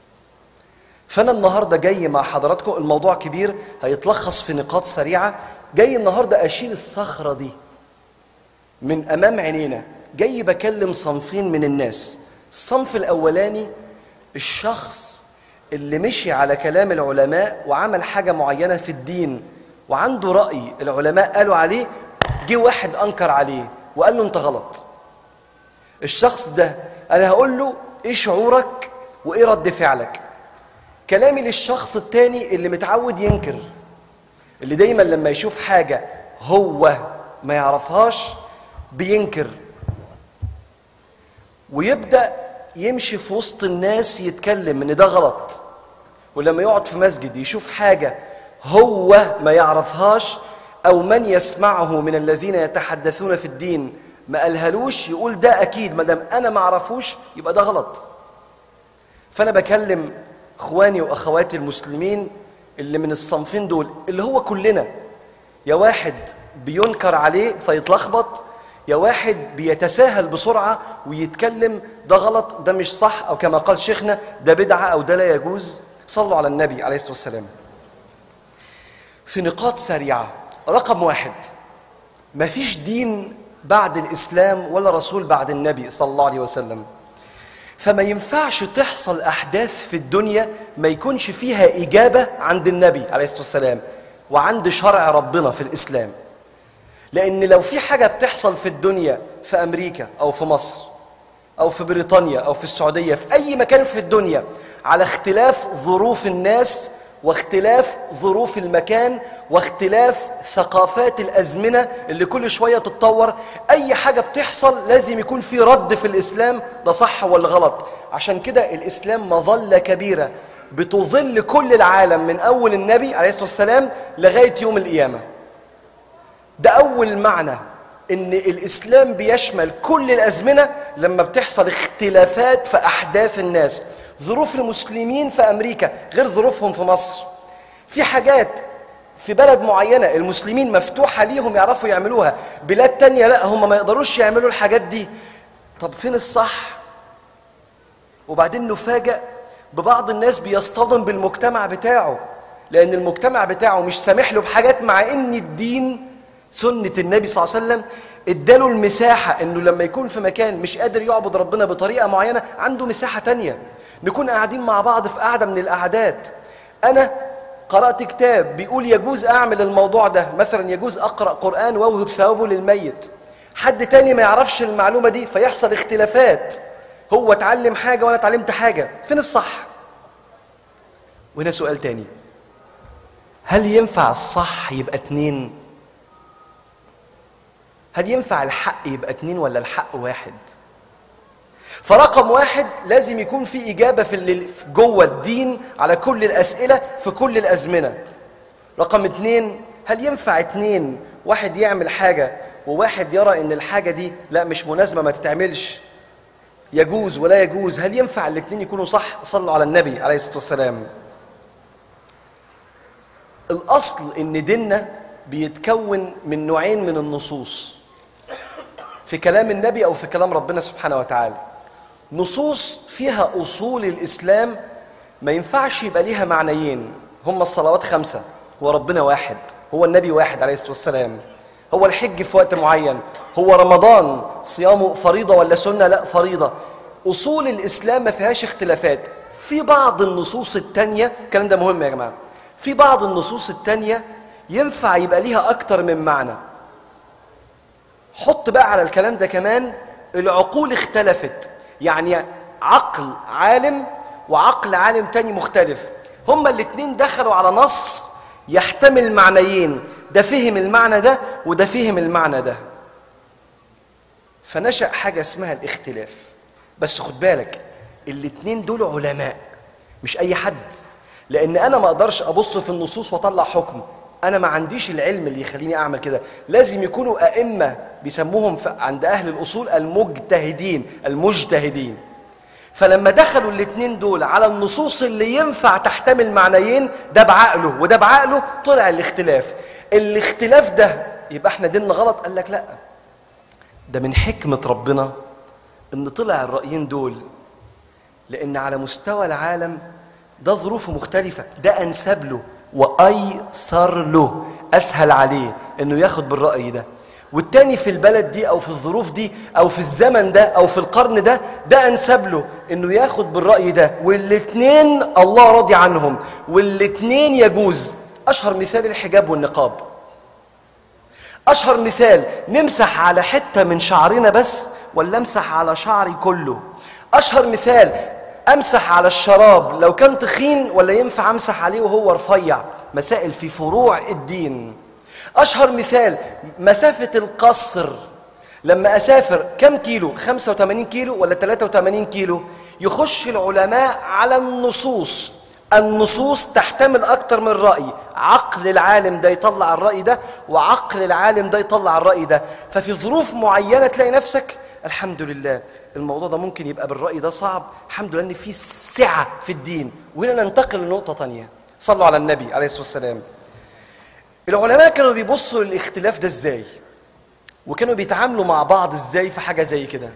فانا النهارده جاي مع حضراتكم الموضوع كبير هيتلخص في نقاط سريعه جاي النهارده اشيل الصخره دي من امام عينينا جاي بكلم صنفين من الناس الصنف الاولاني الشخص اللي مشي على كلام العلماء وعمل حاجه معينه في الدين وعنده راي العلماء قالوا عليه جه واحد انكر عليه وقال له انت غلط الشخص ده انا هقول له ايه شعورك وايه رد فعلك كلامي للشخص التاني اللي متعود ينكر اللي دايما لما يشوف حاجه هو ما يعرفهاش بينكر ويبدا يمشي في وسط الناس يتكلم ان ده غلط ولما يقعد في مسجد يشوف حاجه هو ما يعرفهاش او من يسمعه من الذين يتحدثون في الدين ما قالهالوش يقول ده اكيد ما دام انا ما اعرفوش يبقى ده غلط فانا بكلم اخواني واخواتي المسلمين اللي من الصنفين دول اللي هو كلنا يا واحد بينكر عليه فيتلخبط يا واحد بيتساهل بسرعة ويتكلم ده غلط ده مش صح أو كما قال شيخنا ده بدعة أو ده لا يجوز صلوا على النبي عليه الصلاة والسلام في نقاط سريعة رقم واحد مفيش دين بعد الإسلام ولا رسول بعد النبي صلى الله عليه وسلم فما ينفعش تحصل أحداث في الدنيا ما يكونش فيها إجابة عند النبي عليه الصلاة والسلام وعند شرع ربنا في الإسلام لأن لو في حاجة بتحصل في الدنيا في أمريكا أو في مصر أو في بريطانيا أو في السعودية في أي مكان في الدنيا على اختلاف ظروف الناس واختلاف ظروف المكان واختلاف ثقافات الأزمنة اللي كل شوية تتطور أي حاجة بتحصل لازم يكون في رد في الإسلام ده صح ولا غلط عشان كده الإسلام مظلة كبيرة بتظل كل العالم من أول النبي عليه الصلاة والسلام لغاية يوم القيامة ده أول معنى إن الإسلام بيشمل كل الأزمنة لما بتحصل اختلافات في أحداث الناس ظروف المسلمين في أمريكا غير ظروفهم في مصر في حاجات في بلد معينة المسلمين مفتوحة ليهم يعرفوا يعملوها بلاد تانية لا هم ما يقدروش يعملوا الحاجات دي طب فين الصح وبعدين نفاجأ ببعض الناس بيصطدم بالمجتمع بتاعه لأن المجتمع بتاعه مش سامح له بحاجات مع إن الدين سنة النبي صلى الله عليه وسلم اداله المساحة انه لما يكون في مكان مش قادر يعبد ربنا بطريقة معينة عنده مساحة تانية نكون قاعدين مع بعض في قعدة من القعدات انا قرأت كتاب بيقول يجوز اعمل الموضوع ده مثلا يجوز اقرأ قرآن واوهب ثوابه للميت حد تاني ما يعرفش المعلومة دي فيحصل اختلافات هو اتعلم حاجة وانا اتعلمت حاجة فين الصح وهنا سؤال تاني هل ينفع الصح يبقى اتنين هل ينفع الحق يبقى اتنين ولا الحق واحد فرقم واحد لازم يكون في إجابة في اللي جوه الدين على كل الأسئلة في كل الأزمنة رقم اتنين هل ينفع اتنين واحد يعمل حاجة وواحد يرى ان الحاجة دي لا مش مناسبة ما تتعملش يجوز ولا يجوز هل ينفع الاتنين يكونوا صح صلوا على النبي عليه الصلاة والسلام الأصل ان ديننا بيتكون من نوعين من النصوص في كلام النبي او في كلام ربنا سبحانه وتعالى نصوص فيها اصول الاسلام ما ينفعش يبقى ليها معنيين هم الصلوات خمسه هو ربنا واحد هو النبي واحد عليه الصلاه والسلام هو الحج في وقت معين هو رمضان صيامه فريضه ولا سنه لا فريضه اصول الاسلام ما فيهاش اختلافات في بعض النصوص التانية الكلام ده مهم يا جماعه في بعض النصوص التانية ينفع يبقى ليها اكتر من معنى حط بقى على الكلام ده كمان العقول اختلفت يعني عقل عالم وعقل عالم تاني مختلف هما الاتنين دخلوا على نص يحتمل معنيين ده فهم المعنى ده وده فهم المعنى ده فنشأ حاجة اسمها الاختلاف بس خد بالك الاتنين دول علماء مش أي حد لأن أنا ما أقدرش أبص في النصوص وأطلع حكم انا ما عنديش العلم اللي يخليني اعمل كده لازم يكونوا ائمه بيسموهم عند اهل الاصول المجتهدين المجتهدين فلما دخلوا الاثنين دول على النصوص اللي ينفع تحتمل معنيين ده بعقله وده بعقله طلع الاختلاف الاختلاف ده يبقى احنا ديننا غلط قال لك لا ده من حكمه ربنا ان طلع الرايين دول لان على مستوى العالم ده ظروفه مختلفه ده انسب له وايسر له اسهل عليه انه ياخد بالراي ده والتاني في البلد دي او في الظروف دي او في الزمن ده او في القرن ده ده انسب له انه ياخد بالراي ده والاثنين الله راضي عنهم والاثنين يجوز اشهر مثال الحجاب والنقاب اشهر مثال نمسح على حته من شعرنا بس ولا امسح على شعري كله اشهر مثال امسح على الشراب لو كان تخين ولا ينفع امسح عليه وهو رفيع مسائل في فروع الدين اشهر مثال مسافه القصر لما اسافر كم كيلو 85 كيلو ولا 83 كيلو يخش العلماء على النصوص النصوص تحتمل اكتر من راي عقل العالم ده يطلع الراي ده وعقل العالم ده يطلع الراي ده ففي ظروف معينه تلاقي نفسك الحمد لله الموضوع ده ممكن يبقى بالرأي ده صعب الحمد لله ان في سعة في الدين وهنا ننتقل لنقطة تانية صلوا على النبي عليه الصلاة والسلام العلماء كانوا بيبصوا للاختلاف ده ازاي وكانوا بيتعاملوا مع بعض ازاي في حاجة زي كده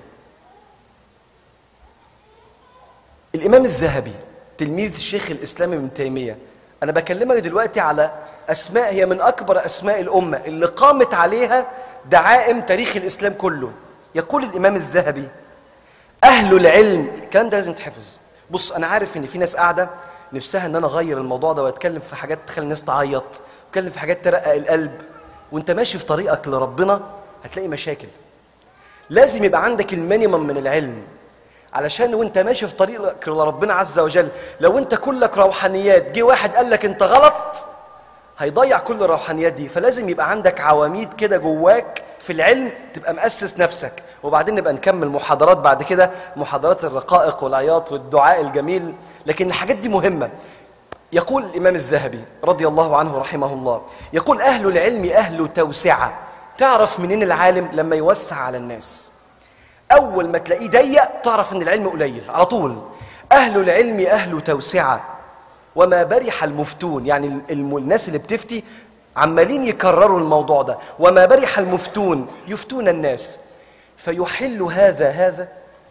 الإمام الذهبي تلميذ الشيخ الإسلام ابن تيمية أنا بكلمك دلوقتي على أسماء هي من أكبر أسماء الأمة اللي قامت عليها دعائم تاريخ الإسلام كله يقول الإمام الذهبي أهل العلم الكلام ده لازم تحفظ بص أنا عارف إن في ناس قاعدة نفسها إن أنا أغير الموضوع ده وأتكلم في حاجات تخلي الناس تعيط وأتكلم في حاجات ترقق القلب وأنت ماشي في طريقك لربنا هتلاقي مشاكل لازم يبقى عندك المينيمم من العلم علشان وانت ماشي في طريقك لربنا عز وجل لو انت كلك روحانيات جه واحد قال لك انت غلط هيضيع كل الروحانيات دي فلازم يبقى عندك عواميد كده جواك في العلم تبقى مؤسس نفسك وبعدين نبقى نكمل محاضرات بعد كده محاضرات الرقائق والعياط والدعاء الجميل لكن الحاجات دي مهمة يقول الإمام الذهبي رضي الله عنه رحمه الله يقول أهل العلم أهل توسعة تعرف منين العالم لما يوسع على الناس أول ما تلاقيه ضيق تعرف إن العلم قليل على طول أهل العلم أهل توسعة وما برح المفتون يعني الم- الناس اللي بتفتي عمالين يكرروا الموضوع ده وما برح المفتون يفتون الناس فيحل هذا هذا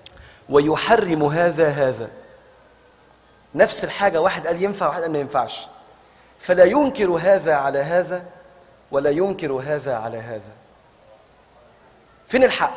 ويحرم هذا هذا نفس الحاجة واحد قال ينفع واحد قال ما ينفعش فلا ينكر هذا على هذا ولا ينكر هذا على هذا فين الحق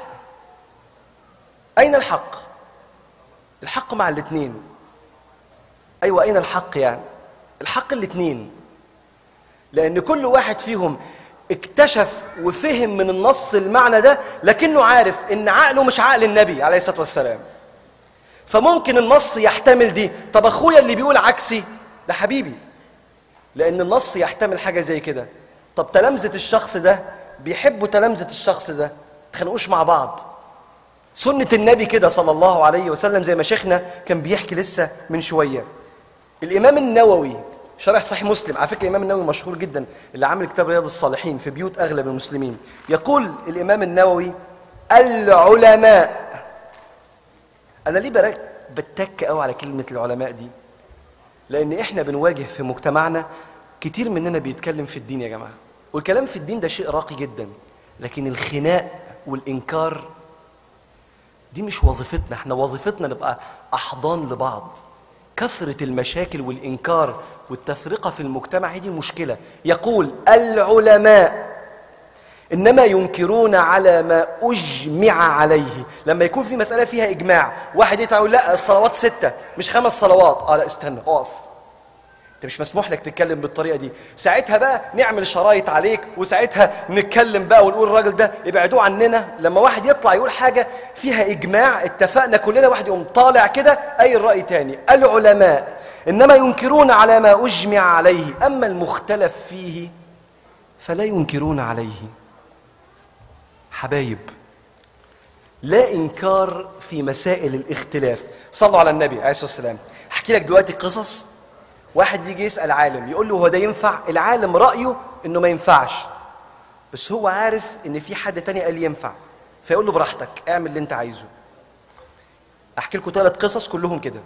أين الحق الحق مع الاثنين أيوة أين الحق يعني الحق الاثنين لأن كل واحد فيهم اكتشف وفهم من النص المعنى ده لكنه عارف ان عقله مش عقل النبي عليه الصلاه والسلام فممكن النص يحتمل دي طب اخويا اللي بيقول عكسي ده حبيبي لان النص يحتمل حاجه زي كده طب تلامذه الشخص ده بيحبوا تلامذه الشخص ده خنقوش مع بعض سنه النبي كده صلى الله عليه وسلم زي ما شيخنا كان بيحكي لسه من شويه الامام النووي شرح صحيح مسلم على فكره الامام النووي مشهور جدا اللي عامل كتاب رياض الصالحين في بيوت اغلب المسلمين يقول الامام النووي العلماء انا ليه برك بتك قوي على كلمه العلماء دي لان احنا بنواجه في مجتمعنا كتير مننا بيتكلم في الدين يا جماعه والكلام في الدين ده شيء راقي جدا لكن الخناق والانكار دي مش وظيفتنا احنا وظيفتنا نبقى احضان لبعض كثرة المشاكل والإنكار والتفرقة في المجتمع هي دي المشكلة يقول العلماء إنما ينكرون على ما أجمع عليه لما يكون في مسألة فيها إجماع واحد يقول لا الصلوات ستة مش خمس صلوات آه لا استنى أقف انت مش مسموح لك تتكلم بالطريقه دي ساعتها بقى نعمل شرايط عليك وساعتها نتكلم بقى ونقول الراجل ده ابعدوه عننا لما واحد يطلع يقول حاجه فيها اجماع اتفقنا كلنا واحد يقوم طالع كده اي الراي تاني العلماء انما ينكرون على ما اجمع عليه اما المختلف فيه فلا ينكرون عليه حبايب لا انكار في مسائل الاختلاف صلوا على النبي عليه الصلاه والسلام احكي لك دلوقتي قصص واحد يجي يسأل عالم يقول له هو ده ينفع العالم رأيه انه ما ينفعش بس هو عارف ان في حد تاني قال ينفع فيقول له براحتك اعمل اللي انت عايزه احكي لكم ثلاث قصص كلهم كده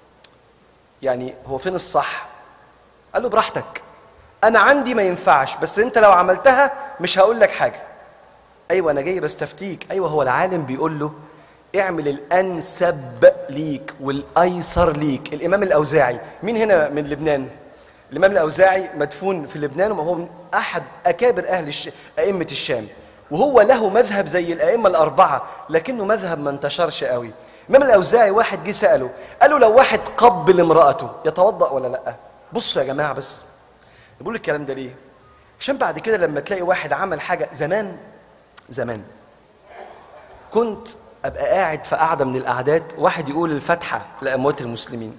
يعني هو فين الصح قال له براحتك انا عندي ما ينفعش بس انت لو عملتها مش هقول لك حاجه ايوه انا جاي بستفتيك ايوه هو العالم بيقول له اعمل الانسب ليك والايسر ليك الامام الاوزاعي مين هنا من لبنان الامام الاوزاعي مدفون في لبنان وهو من احد اكابر اهل الش... ائمه الشام وهو له مذهب زي الائمه الاربعه لكنه مذهب ما انتشرش قوي الامام الاوزاعي واحد جه ساله قال له لو واحد قبل امراته يتوضا ولا لا بصوا يا جماعه بس بقول الكلام ده ليه عشان بعد كده لما تلاقي واحد عمل حاجه زمان زمان كنت ابقى قاعد في قعده من القعدات واحد يقول الفاتحه لاموات المسلمين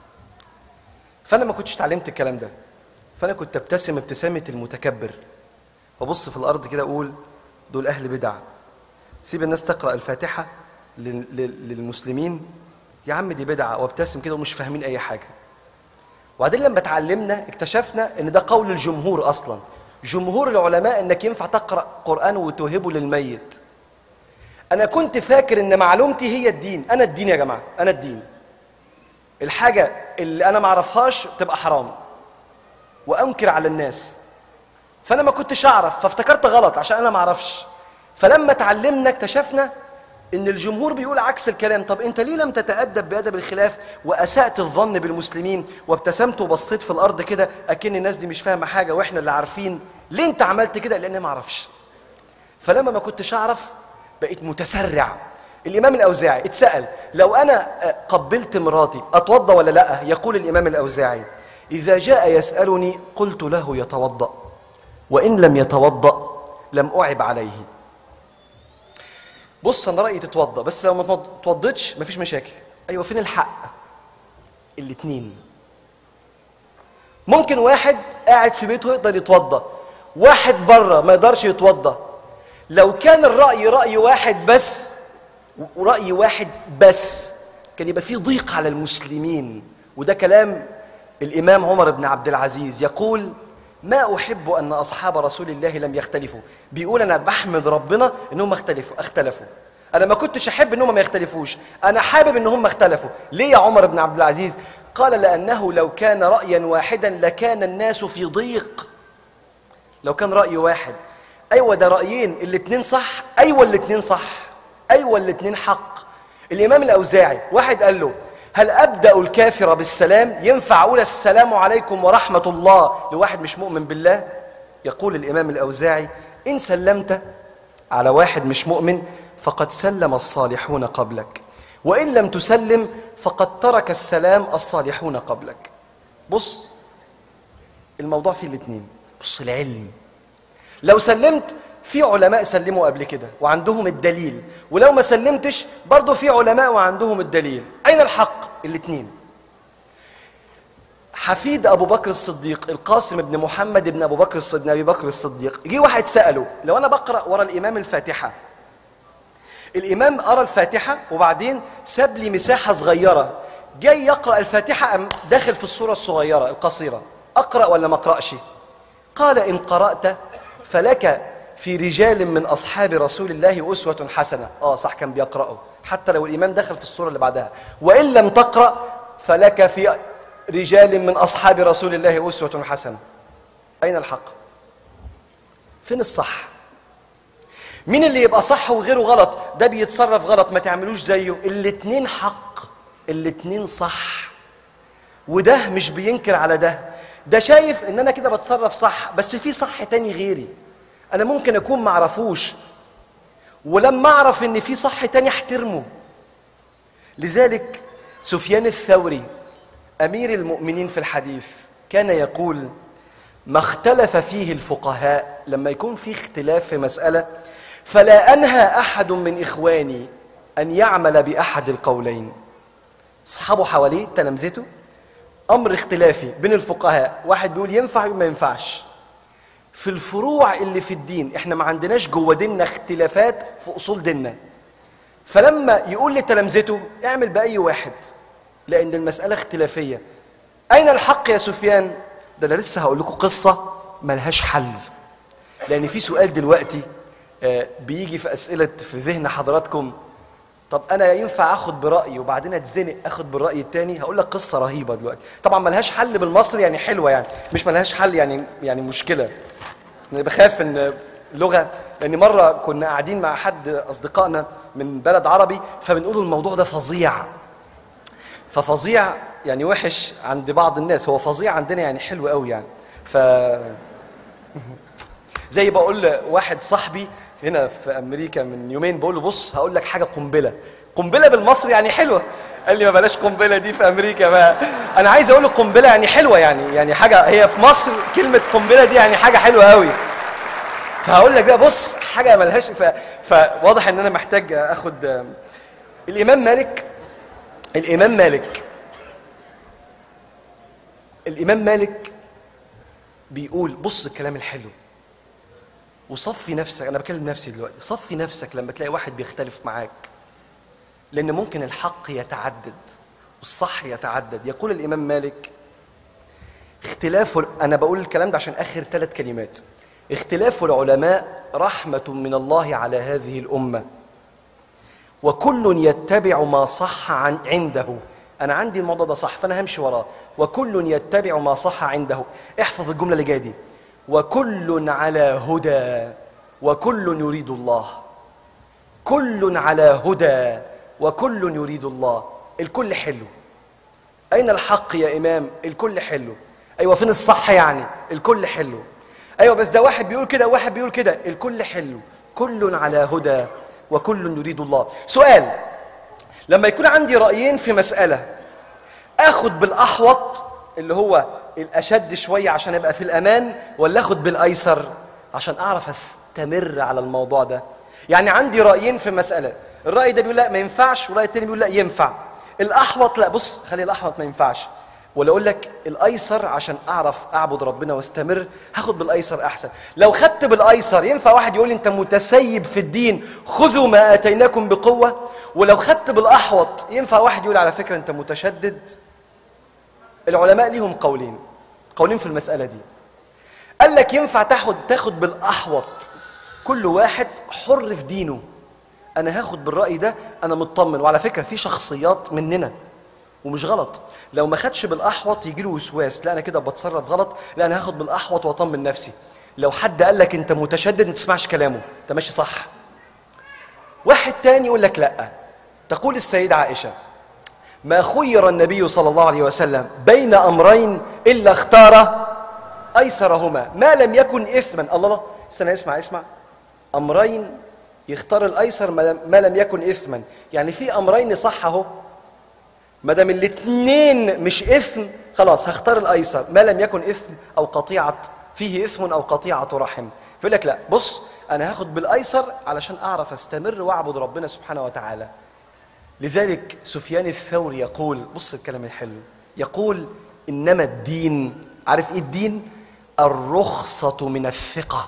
فانا ما كنتش اتعلمت الكلام ده فانا كنت ابتسم ابتسامه المتكبر وابص في الارض كده اقول دول اهل بدع سيب الناس تقرا الفاتحه لل- لل- للمسلمين يا عم دي بدعه وابتسم كده ومش فاهمين اي حاجه وبعدين لما اتعلمنا اكتشفنا ان ده قول الجمهور اصلا جمهور العلماء انك ينفع تقرا قران وتوهبه للميت انا كنت فاكر ان معلومتي هي الدين انا الدين يا جماعه انا الدين الحاجه اللي انا ما اعرفهاش تبقى حرام وانكر على الناس فانا ما كنتش اعرف فافتكرت غلط عشان انا ما اعرفش فلما اتعلمنا اكتشفنا ان الجمهور بيقول عكس الكلام طب انت ليه لم تتادب بادب الخلاف واسات الظن بالمسلمين وابتسمت وبصيت في الارض كده اكن الناس دي مش فاهمه حاجه واحنا اللي عارفين ليه انت عملت كده لان ما اعرفش فلما ما كنتش اعرف بقيت متسرع الامام الاوزاعي اتسال لو انا قبلت مراتي اتوضا ولا لا يقول الامام الاوزاعي اذا جاء يسالني قلت له يتوضا وان لم يتوضا لم اعب عليه بص انا رايي تتوضا بس لو ما توضتش مفيش مشاكل ايوه فين الحق الاتنين ممكن واحد قاعد في بيته يقدر يتوضا واحد بره ما يقدرش يتوضا لو كان الراي راي واحد بس وراي واحد بس كان يبقى في ضيق على المسلمين وده كلام الامام عمر بن عبد العزيز يقول ما احب ان اصحاب رسول الله لم يختلفوا بيقول انا بحمد ربنا انهم اختلفوا اختلفوا انا ما كنتش احب انهم ما يختلفوش انا حابب ان هم اختلفوا ليه يا عمر بن عبد العزيز قال لانه لو كان رايا واحدا لكان الناس في ضيق لو كان رأي واحد أيوة ده رأيين الاتنين صح أيوة الاتنين صح أيوة الاتنين حق الإمام الأوزاعي واحد قال له هل أبدأ الكافر بالسلام ينفع أقول السلام عليكم ورحمة الله لواحد مش مؤمن بالله يقول الإمام الأوزاعي إن سلمت على واحد مش مؤمن فقد سلم الصالحون قبلك وإن لم تسلم فقد ترك السلام الصالحون قبلك بص الموضوع فيه الاثنين بص العلم لو سلمت في علماء سلموا قبل كده وعندهم الدليل ولو ما سلمتش برضه في علماء وعندهم الدليل أين الحق الاثنين حفيد ابو بكر الصديق القاسم بن محمد بن ابو بكر الصديق ابي بكر الصديق جه واحد ساله لو انا بقرا ورا الامام الفاتحه الامام قرا الفاتحه وبعدين ساب لي مساحه صغيره جاي يقرا الفاتحه ام داخل في السوره الصغيره القصيره اقرا ولا ما اقراش قال ان قرات فلك في رجال من اصحاب رسول الله اسوه حسنه اه صح كان بيقراه حتى لو الامام دخل في السوره اللي بعدها وان لم تقرا فلك في رجال من اصحاب رسول الله اسوه حسنه اين الحق فين الصح مين اللي يبقى صح وغيره غلط ده بيتصرف غلط ما تعملوش زيه الاتنين حق الاتنين صح وده مش بينكر على ده ده شايف ان انا كده بتصرف صح بس في صح تاني غيري انا ممكن اكون معرفوش ولما اعرف ان في صح تاني احترمه لذلك سفيان الثوري امير المؤمنين في الحديث كان يقول ما اختلف فيه الفقهاء لما يكون في اختلاف في مساله فلا انهى احد من اخواني ان يعمل باحد القولين اصحابه حواليه تلامذته امر اختلافي بين الفقهاء واحد بيقول ينفع ما ينفعش في الفروع اللي في الدين احنا ما عندناش جوه ديننا اختلافات في اصول ديننا فلما يقول لتلامذته اعمل باي واحد لان المساله اختلافيه اين الحق يا سفيان ده انا لسه هقول لكم قصه ملهاش حل لان في سؤال دلوقتي آه، بيجي في اسئله في ذهن حضراتكم طب انا ينفع اخد برايي وبعدين اتزنق اخد بالراي التاني هقول لك قصه رهيبه دلوقتي طبعا ملهاش حل بالمصري يعني حلوه يعني مش ملهاش حل يعني يعني مشكله انا بخاف ان لغه لان مره كنا قاعدين مع حد اصدقائنا من بلد عربي فبنقول الموضوع ده فظيع ففظيع يعني وحش عند بعض الناس هو فظيع عندنا يعني حلو قوي يعني ف زي بقول لواحد صاحبي هنا في امريكا من يومين بقول له بص هقول لك حاجه قنبله قنبله بالمصري يعني حلوه قال لي ما بلاش قنبله دي في امريكا بقى انا عايز اقول قنبله يعني حلوه يعني يعني حاجه هي في مصر كلمه قنبله دي يعني حاجه حلوه قوي فهقول لك بقى بص حاجه ملهاش ف... فواضح ان انا محتاج اخد الامام مالك الامام مالك الامام مالك بيقول بص الكلام الحلو وصفي نفسك انا بكلم نفسي دلوقتي صفي نفسك لما تلاقي واحد بيختلف معاك لان ممكن الحق يتعدد والصح يتعدد يقول الامام مالك اختلاف انا بقول الكلام ده عشان اخر ثلاث كلمات اختلاف العلماء رحمه من الله على هذه الامه وكل يتبع ما صح عن عنده انا عندي الموضوع ده صح فانا همشي وراه وكل يتبع ما صح عنده احفظ الجمله اللي جايه دي وكل على هدى وكل يريد الله كل على هدى وكل يريد الله الكل حلو اين الحق يا امام الكل حلو ايوه فين الصح يعني الكل حلو ايوه بس ده واحد بيقول كده واحد بيقول كده الكل حلو كل على هدى وكل يريد الله سؤال لما يكون عندي رايين في مساله اخد بالاحوط اللي هو الاشد شويه عشان ابقى في الامان ولا اخد بالايسر عشان اعرف استمر على الموضوع ده يعني عندي رايين في مساله الراي ده بيقول لا ما ينفعش والراي التاني بيقول لا ينفع الاحوط لا بص خلي الاحوط ما ينفعش ولا اقول لك الايسر عشان اعرف اعبد ربنا واستمر هاخد بالايسر احسن لو خدت بالايسر ينفع واحد يقول لي انت متسيب في الدين خذوا ما اتيناكم بقوه ولو خدت بالاحوط ينفع واحد يقول على فكره انت متشدد العلماء ليهم قولين قولين في المساله دي قال لك ينفع تاخد تاخد بالاحوط كل واحد حر في دينه انا هاخد بالراي ده انا مطمن وعلى فكره في شخصيات مننا ومش غلط لو ما خدش بالاحوط يجي له وسواس لا انا كده بتصرف غلط لا انا هاخد بالاحوط واطمن نفسي لو حد قال لك انت متشدد ما تسمعش كلامه انت ماشي صح واحد تاني يقول لك لا تقول السيدة عائشة ما خير النبي صلى الله عليه وسلم بين أمرين إلا اختار أيسرهما ما لم يكن إثما الله الله استنى اسمع اسمع أمرين يختار الأيسر ما لم- ما لم يكن إثما يعني في أمرين صح أهو ما دام الاثنين مش إثم خلاص هختار الأيسر ما لم يكن إثم أو قطيعة فيه إثم أو قطيعة رحم فيقول لك لا بص أنا هاخد بالأيسر علشان أعرف أستمر وأعبد ربنا سبحانه وتعالى لذلك سفيان الثوري يقول بص الكلام الحلو يقول إنما الدين عارف إيه الدين؟ الرخصة من الثقة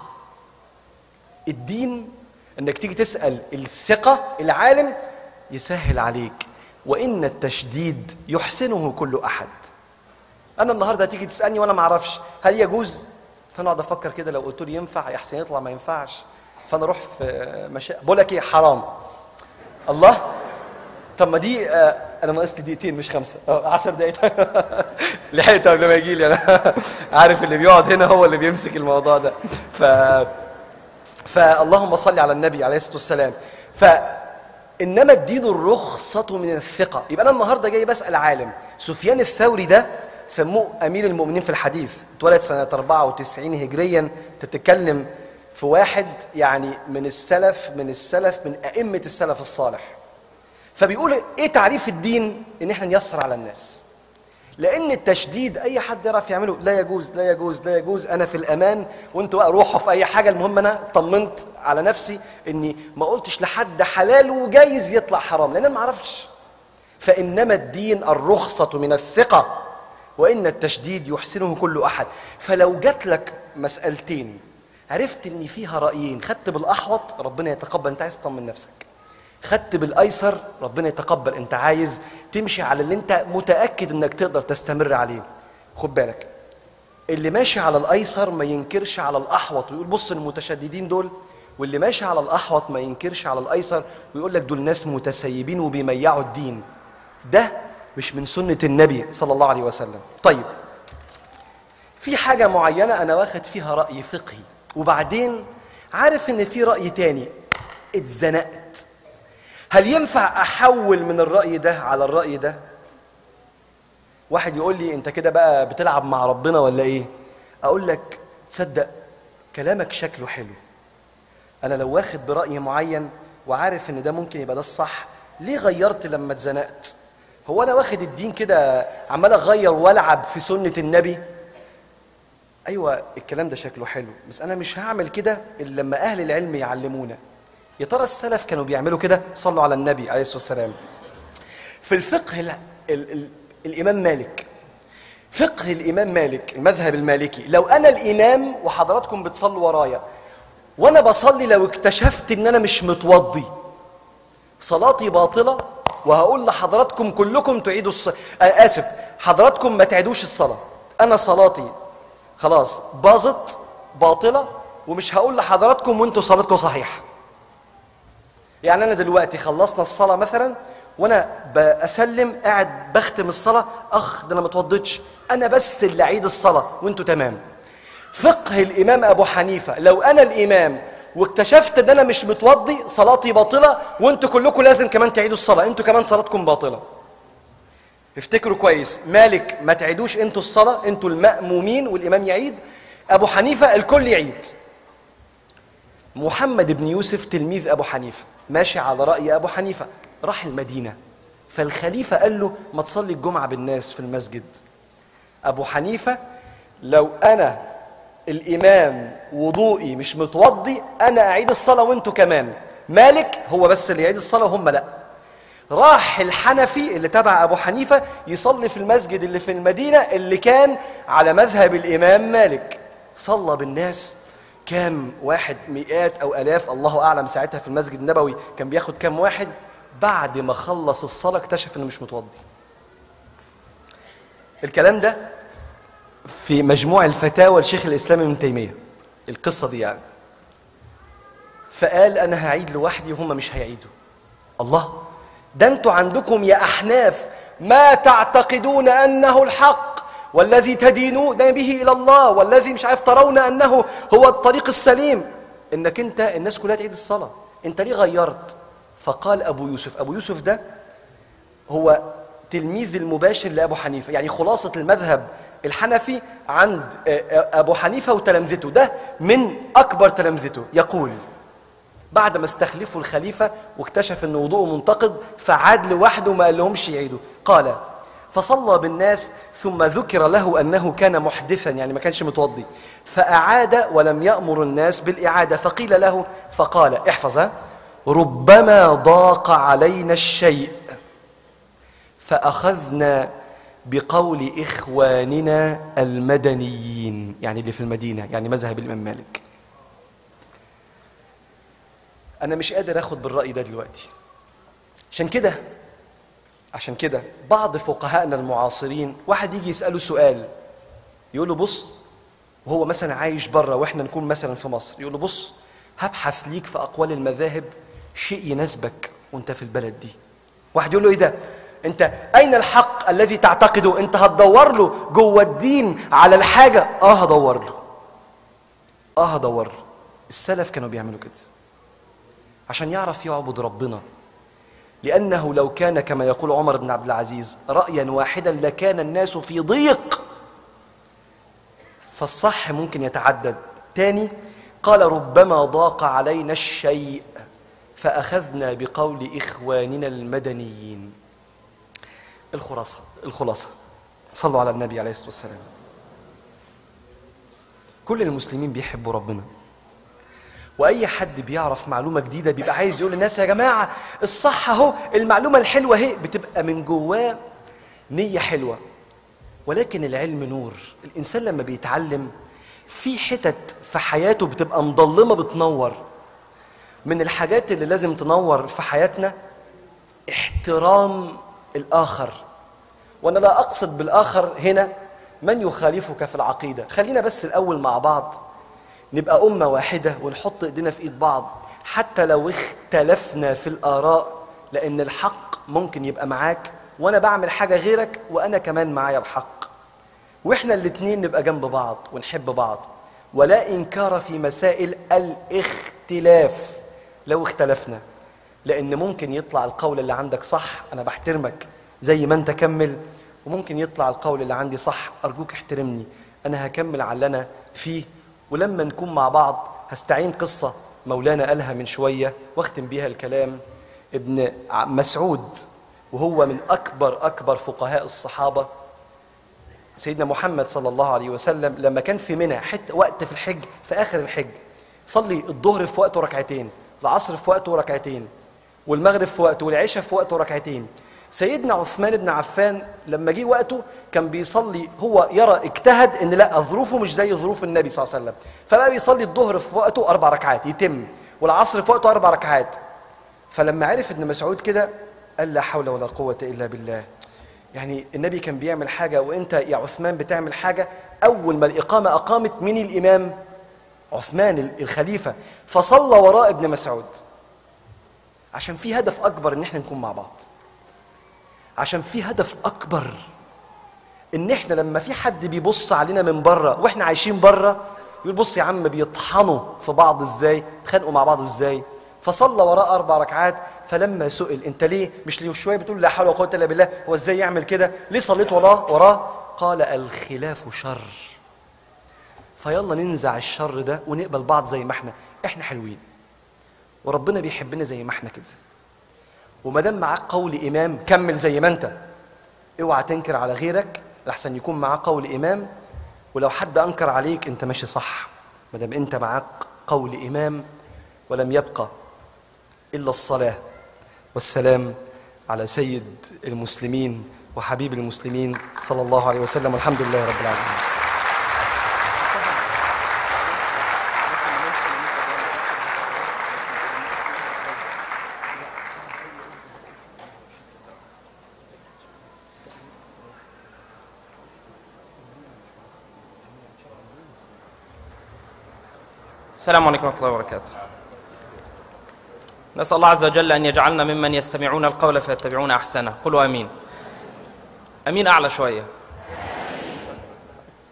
الدين انك تيجي تسال الثقه العالم يسهل عليك وان التشديد يحسنه كل احد انا النهارده تيجي تسالني وانا ما اعرفش هل يجوز فانا اقعد افكر كده لو قلت لي ينفع يحسن يطلع ما ينفعش فانا اروح في مشا... بقول لك ايه حرام الله طب ما دي آه، انا ناقص لي دقيقتين مش خمسه اه 10 دقايق لحقت قبل ما يجي لي انا عارف اللي بيقعد هنا هو اللي بيمسك الموضوع ده ف فاللهم صل على النبي عليه الصلاه والسلام فانما الدين الرخصه من الثقه يبقى انا النهارده جاي بسال عالم سفيان الثوري ده سموه امير المؤمنين في الحديث اتولد سنه 94 هجريا تتكلم في واحد يعني من السلف من السلف من ائمه السلف الصالح فبيقول ايه تعريف الدين ان احنا نيسر على الناس لان التشديد اي حد يعرف يعمله لا يجوز لا يجوز لا يجوز انا في الامان وانتوا بقى روحوا في اي حاجه المهم انا طمنت على نفسي اني ما قلتش لحد حلال وجايز يطلع حرام لان انا ما اعرفش فانما الدين الرخصه من الثقه وان التشديد يحسنه كل احد فلو جات لك مسالتين عرفت ان فيها رايين خدت بالاحوط ربنا يتقبل انت عايز تطمن نفسك خدت بالايسر ربنا يتقبل انت عايز تمشي على اللي انت متاكد انك تقدر تستمر عليه خد بالك اللي ماشي على الايسر ما ينكرش على الاحوط ويقول بص المتشددين دول واللي ماشي على الاحوط ما ينكرش على الايسر ويقول لك دول ناس متسيبين وبيميعوا الدين ده مش من سنه النبي صلى الله عليه وسلم طيب في حاجه معينه انا واخد فيها راي فقهي وبعدين عارف ان في راي تاني اتزنقت هل ينفع احول من الراي ده على الراي ده واحد يقول لي انت كده بقى بتلعب مع ربنا ولا ايه اقول لك تصدق كلامك شكله حلو انا لو واخد براي معين وعارف ان ده ممكن يبقى ده الصح ليه غيرت لما اتزنقت هو انا واخد الدين كده عمال اغير والعب في سنه النبي ايوه الكلام ده شكله حلو بس انا مش هعمل كده الا لما اهل العلم يعلمونا يا ترى السلف كانوا بيعملوا كده صلوا على النبي عليه الصلاه والسلام في الفقه ال ال ال الامام مالك فقه الامام مالك المذهب المالكي لو انا الامام وحضراتكم بتصلوا ورايا وانا بصلي لو اكتشفت ان انا مش متوضي صلاتي باطله وهقول لحضراتكم كلكم تعيدوا الصلاة اسف حضراتكم ما تعيدوش الصلاه انا صلاتي خلاص باظت باطله ومش هقول لحضراتكم وانتوا صلاتكم صحيحه يعني انا دلوقتي خلصنا الصلاه مثلا وانا بسلم قاعد بختم الصلاه اخ ده انا ما اتوضيتش انا بس اللي اعيد الصلاه وانتوا تمام فقه الامام ابو حنيفه لو انا الامام واكتشفت ان انا مش متوضي صلاتي باطله وانتوا كلكم لازم كمان تعيدوا الصلاه انتوا كمان صلاتكم باطله افتكروا كويس مالك ما تعيدوش انتوا الصلاه انتوا المامومين والامام يعيد ابو حنيفه الكل يعيد محمد بن يوسف تلميذ ابو حنيفه ماشي على راي ابو حنيفه راح المدينه فالخليفه قال له ما تصلي الجمعه بالناس في المسجد ابو حنيفه لو انا الامام وضوئي مش متوضي انا اعيد الصلاه وانتوا كمان مالك هو بس اللي يعيد الصلاه وهم لا راح الحنفي اللي تبع ابو حنيفه يصلي في المسجد اللي في المدينه اللي كان على مذهب الامام مالك صلى بالناس كام واحد مئات او الاف الله اعلم ساعتها في المسجد النبوي كان بياخد كام واحد بعد ما خلص الصلاه اكتشف انه مش متوضي الكلام ده في مجموع الفتاوى لشيخ الاسلام ابن تيميه القصه دي يعني فقال انا هعيد لوحدي وهم مش هيعيدوا الله ده انتوا عندكم يا احناف ما تعتقدون انه الحق والذي تدينون به الى الله والذي مش عارف ترون انه هو الطريق السليم انك انت الناس كلها تعيد الصلاه انت ليه غيرت فقال ابو يوسف ابو يوسف ده هو تلميذ المباشر لابو حنيفه يعني خلاصه المذهب الحنفي عند آه، آه، ابو حنيفه وتلامذته ده من اكبر تلامذته يقول بعد ما استخلفوا الخليفه واكتشف ان وضوءه منتقد فعاد لوحده وما قال لهمش يعيدوا قال فصلى بالناس ثم ذكر له انه كان محدثا يعني ما كانش متوضي فاعاد ولم يامر الناس بالاعاده فقيل له فقال احفظ ها، ربما ضاق علينا الشيء فأخذنا بقول إخواننا المدنيين يعني اللي في المدينة يعني مذهب الإمام مالك أنا مش قادر أخد بالرأي ده دلوقتي عشان كده عشان كده بعض فقهائنا المعاصرين واحد يجي يسأله سؤال يقول له بص وهو مثلا عايش بره واحنا نكون مثلا في مصر يقول له بص هبحث ليك في اقوال المذاهب شيء يناسبك وانت في البلد دي واحد يقول له ايه ده انت اين الحق الذي تعتقده انت هتدور له جوه الدين على الحاجه اه هدور له اه هدور له السلف كانوا بيعملوا كده عشان يعرف يعبد ربنا لأنه لو كان كما يقول عمر بن عبد العزيز رأيا واحدا لكان الناس في ضيق فالصح ممكن يتعدد تاني قال ربما ضاق علينا الشيء فأخذنا بقول إخواننا المدنيين الخلاصة الخلاصة صلوا على النبي عليه الصلاة والسلام كل المسلمين بيحبوا ربنا واي حد بيعرف معلومه جديده بيبقى عايز يقول للناس يا جماعه الصح اهو المعلومه الحلوه اهي بتبقى من جواه نيه حلوه ولكن العلم نور الانسان لما بيتعلم في حتت في حياته بتبقى مضلمه بتنور من الحاجات اللي لازم تنور في حياتنا احترام الاخر وانا لا اقصد بالاخر هنا من يخالفك في العقيده خلينا بس الاول مع بعض نبقى أمة واحدة ونحط إيدينا في إيد بعض حتى لو اختلفنا في الآراء لأن الحق ممكن يبقى معاك وأنا بعمل حاجة غيرك وأنا كمان معايا الحق وإحنا الاتنين نبقى جنب بعض ونحب بعض ولا إنكار في مسائل الاختلاف لو اختلفنا لأن ممكن يطلع القول اللي عندك صح أنا بحترمك زي ما أنت كمل وممكن يطلع القول اللي عندي صح أرجوك احترمني أنا هكمل على اللي أنا فيه ولما نكون مع بعض هستعين قصة مولانا قالها من شوية واختم بيها الكلام ابن ع- مسعود وهو من أكبر أكبر فقهاء الصحابة سيدنا محمد صلى الله عليه وسلم لما كان في منى حتى وقت في الحج في آخر الحج صلي الظهر في وقته ركعتين العصر في وقته ركعتين والمغرب في وقته والعشاء في وقته ركعتين سيدنا عثمان بن عفان لما جه وقته كان بيصلي هو يرى اجتهد ان لا ظروفه مش زي ظروف النبي صلى الله عليه وسلم فبقى بيصلي الظهر في وقته اربع ركعات يتم والعصر في وقته اربع ركعات فلما عرف ابن مسعود كده قال لا حول ولا قوة إلا بالله يعني النبي كان بيعمل حاجة وانت يا عثمان بتعمل حاجة أول ما الإقامة أقامت من الإمام عثمان الخليفة فصلى وراء ابن مسعود عشان في هدف أكبر إن احنا نكون مع بعض عشان في هدف أكبر إن احنا لما في حد بيبص علينا من بره واحنا عايشين بره يقول بص يا عم بيطحنوا في بعض ازاي اتخانقوا مع بعض ازاي فصلى وراء اربع ركعات فلما سئل انت ليه مش ليه شويه بتقول لا حول ولا قوه الا بالله هو ازاي يعمل كده ليه صليت وراه وراه قال الخلاف شر فيلا ننزع الشر ده ونقبل بعض زي ما احنا احنا حلوين وربنا بيحبنا زي ما احنا كده وما دام معاك قول امام كمل زي ما انت اوعى تنكر على غيرك لحسن يكون معاه قول امام ولو حد انكر عليك انت ماشي صح ما دام انت معاك قول امام ولم يبقى الا الصلاه والسلام على سيد المسلمين وحبيب المسلمين صلى الله عليه وسلم والحمد لله رب العالمين السلام عليكم ورحمة الله وبركاته نسأل الله عز وجل أن يجعلنا ممن يستمعون القول فيتبعون أحسنه قولوا أمين أمين أعلى شوية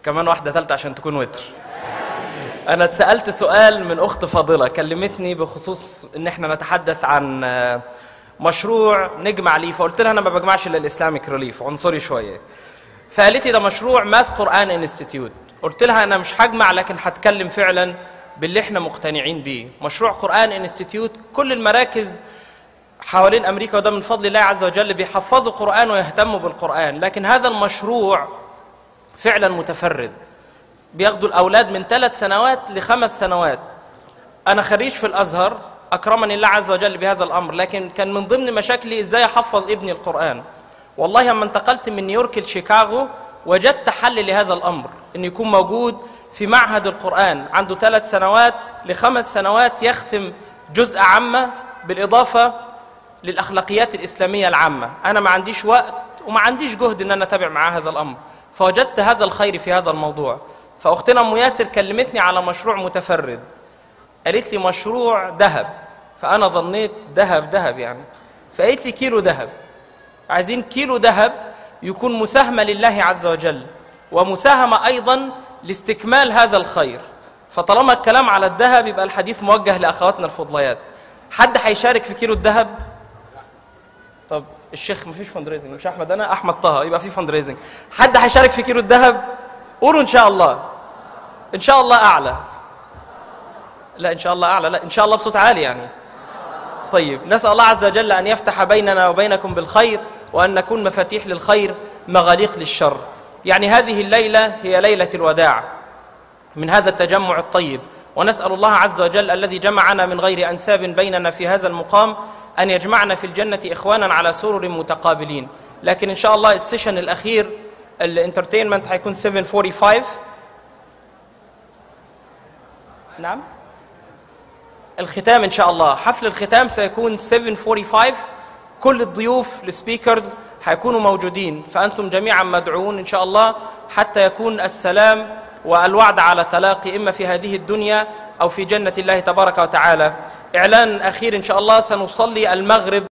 كمان واحدة ثالثة عشان تكون وتر أنا اتسألت سؤال من أخت فاضلة كلمتني بخصوص إن إحنا نتحدث عن آه، مشروع نجمع ليه فقلت لها أنا ما بجمعش إلا الإسلاميك ريليف عنصري شوية فقالت لي ده مشروع ماس قرآن انستيتيوت قلت لها أنا مش هجمع لكن هتكلم فعلا باللي إحنا مقتنعين بيه مشروع قرآن انستيتيوت كل المراكز حوالين امريكا وده من فضل الله عز وجل بيحفظوا قران ويهتموا بالقران لكن هذا المشروع فعلا متفرد بياخدوا الاولاد من ثلاث سنوات لخمس سنوات انا خريج في الازهر اكرمني الله عز وجل بهذا الامر لكن كان من ضمن مشاكلي ازاي احفظ ابني القران والله لما انتقلت من نيويورك لشيكاغو وجدت حل لهذا الامر انه يكون موجود في معهد القران عنده ثلاث سنوات لخمس سنوات يختم جزء عامه بالاضافه للاخلاقيات الاسلاميه العامه انا ما عنديش وقت وما عنديش جهد ان انا اتابع معاه هذا الامر فوجدت هذا الخير في هذا الموضوع فاختنا ام ياسر كلمتني على مشروع متفرد قالت لي مشروع ذهب فانا ظنيت ذهب ذهب يعني فقالت لي كيلو ذهب عايزين كيلو ذهب يكون مساهمه لله عز وجل ومساهمه ايضا لاستكمال هذا الخير فطالما الكلام على الذهب يبقى الحديث موجه لاخواتنا الفضليات حد هيشارك في كيلو الذهب طب الشيخ مفيش فند ريزنج مش احمد انا احمد طه يبقى في فند ريزنج حد هيشارك في كيلو الذهب قولوا ان شاء الله ان شاء الله اعلى لا ان شاء الله اعلى لا ان شاء الله بصوت عالي يعني طيب نسال الله عز وجل ان يفتح بيننا وبينكم بالخير وان نكون مفاتيح للخير مغاليق للشر يعني هذه الليله هي ليله الوداع من هذا التجمع الطيب ونسال الله عز وجل الذي جمعنا من غير انساب بيننا في هذا المقام ان يجمعنا في الجنه اخوانا على سرر متقابلين لكن ان شاء الله السيشن الاخير الانترتينمنت هيكون 745 نعم الختام ان شاء الله حفل الختام سيكون 745 كل الضيوف السبيكرز هيكونوا موجودين فانتم جميعا مدعوون ان شاء الله حتى يكون السلام والوعد على تلاقي اما في هذه الدنيا او في جنه الله تبارك وتعالى اعلان اخير ان شاء الله سنصلي المغرب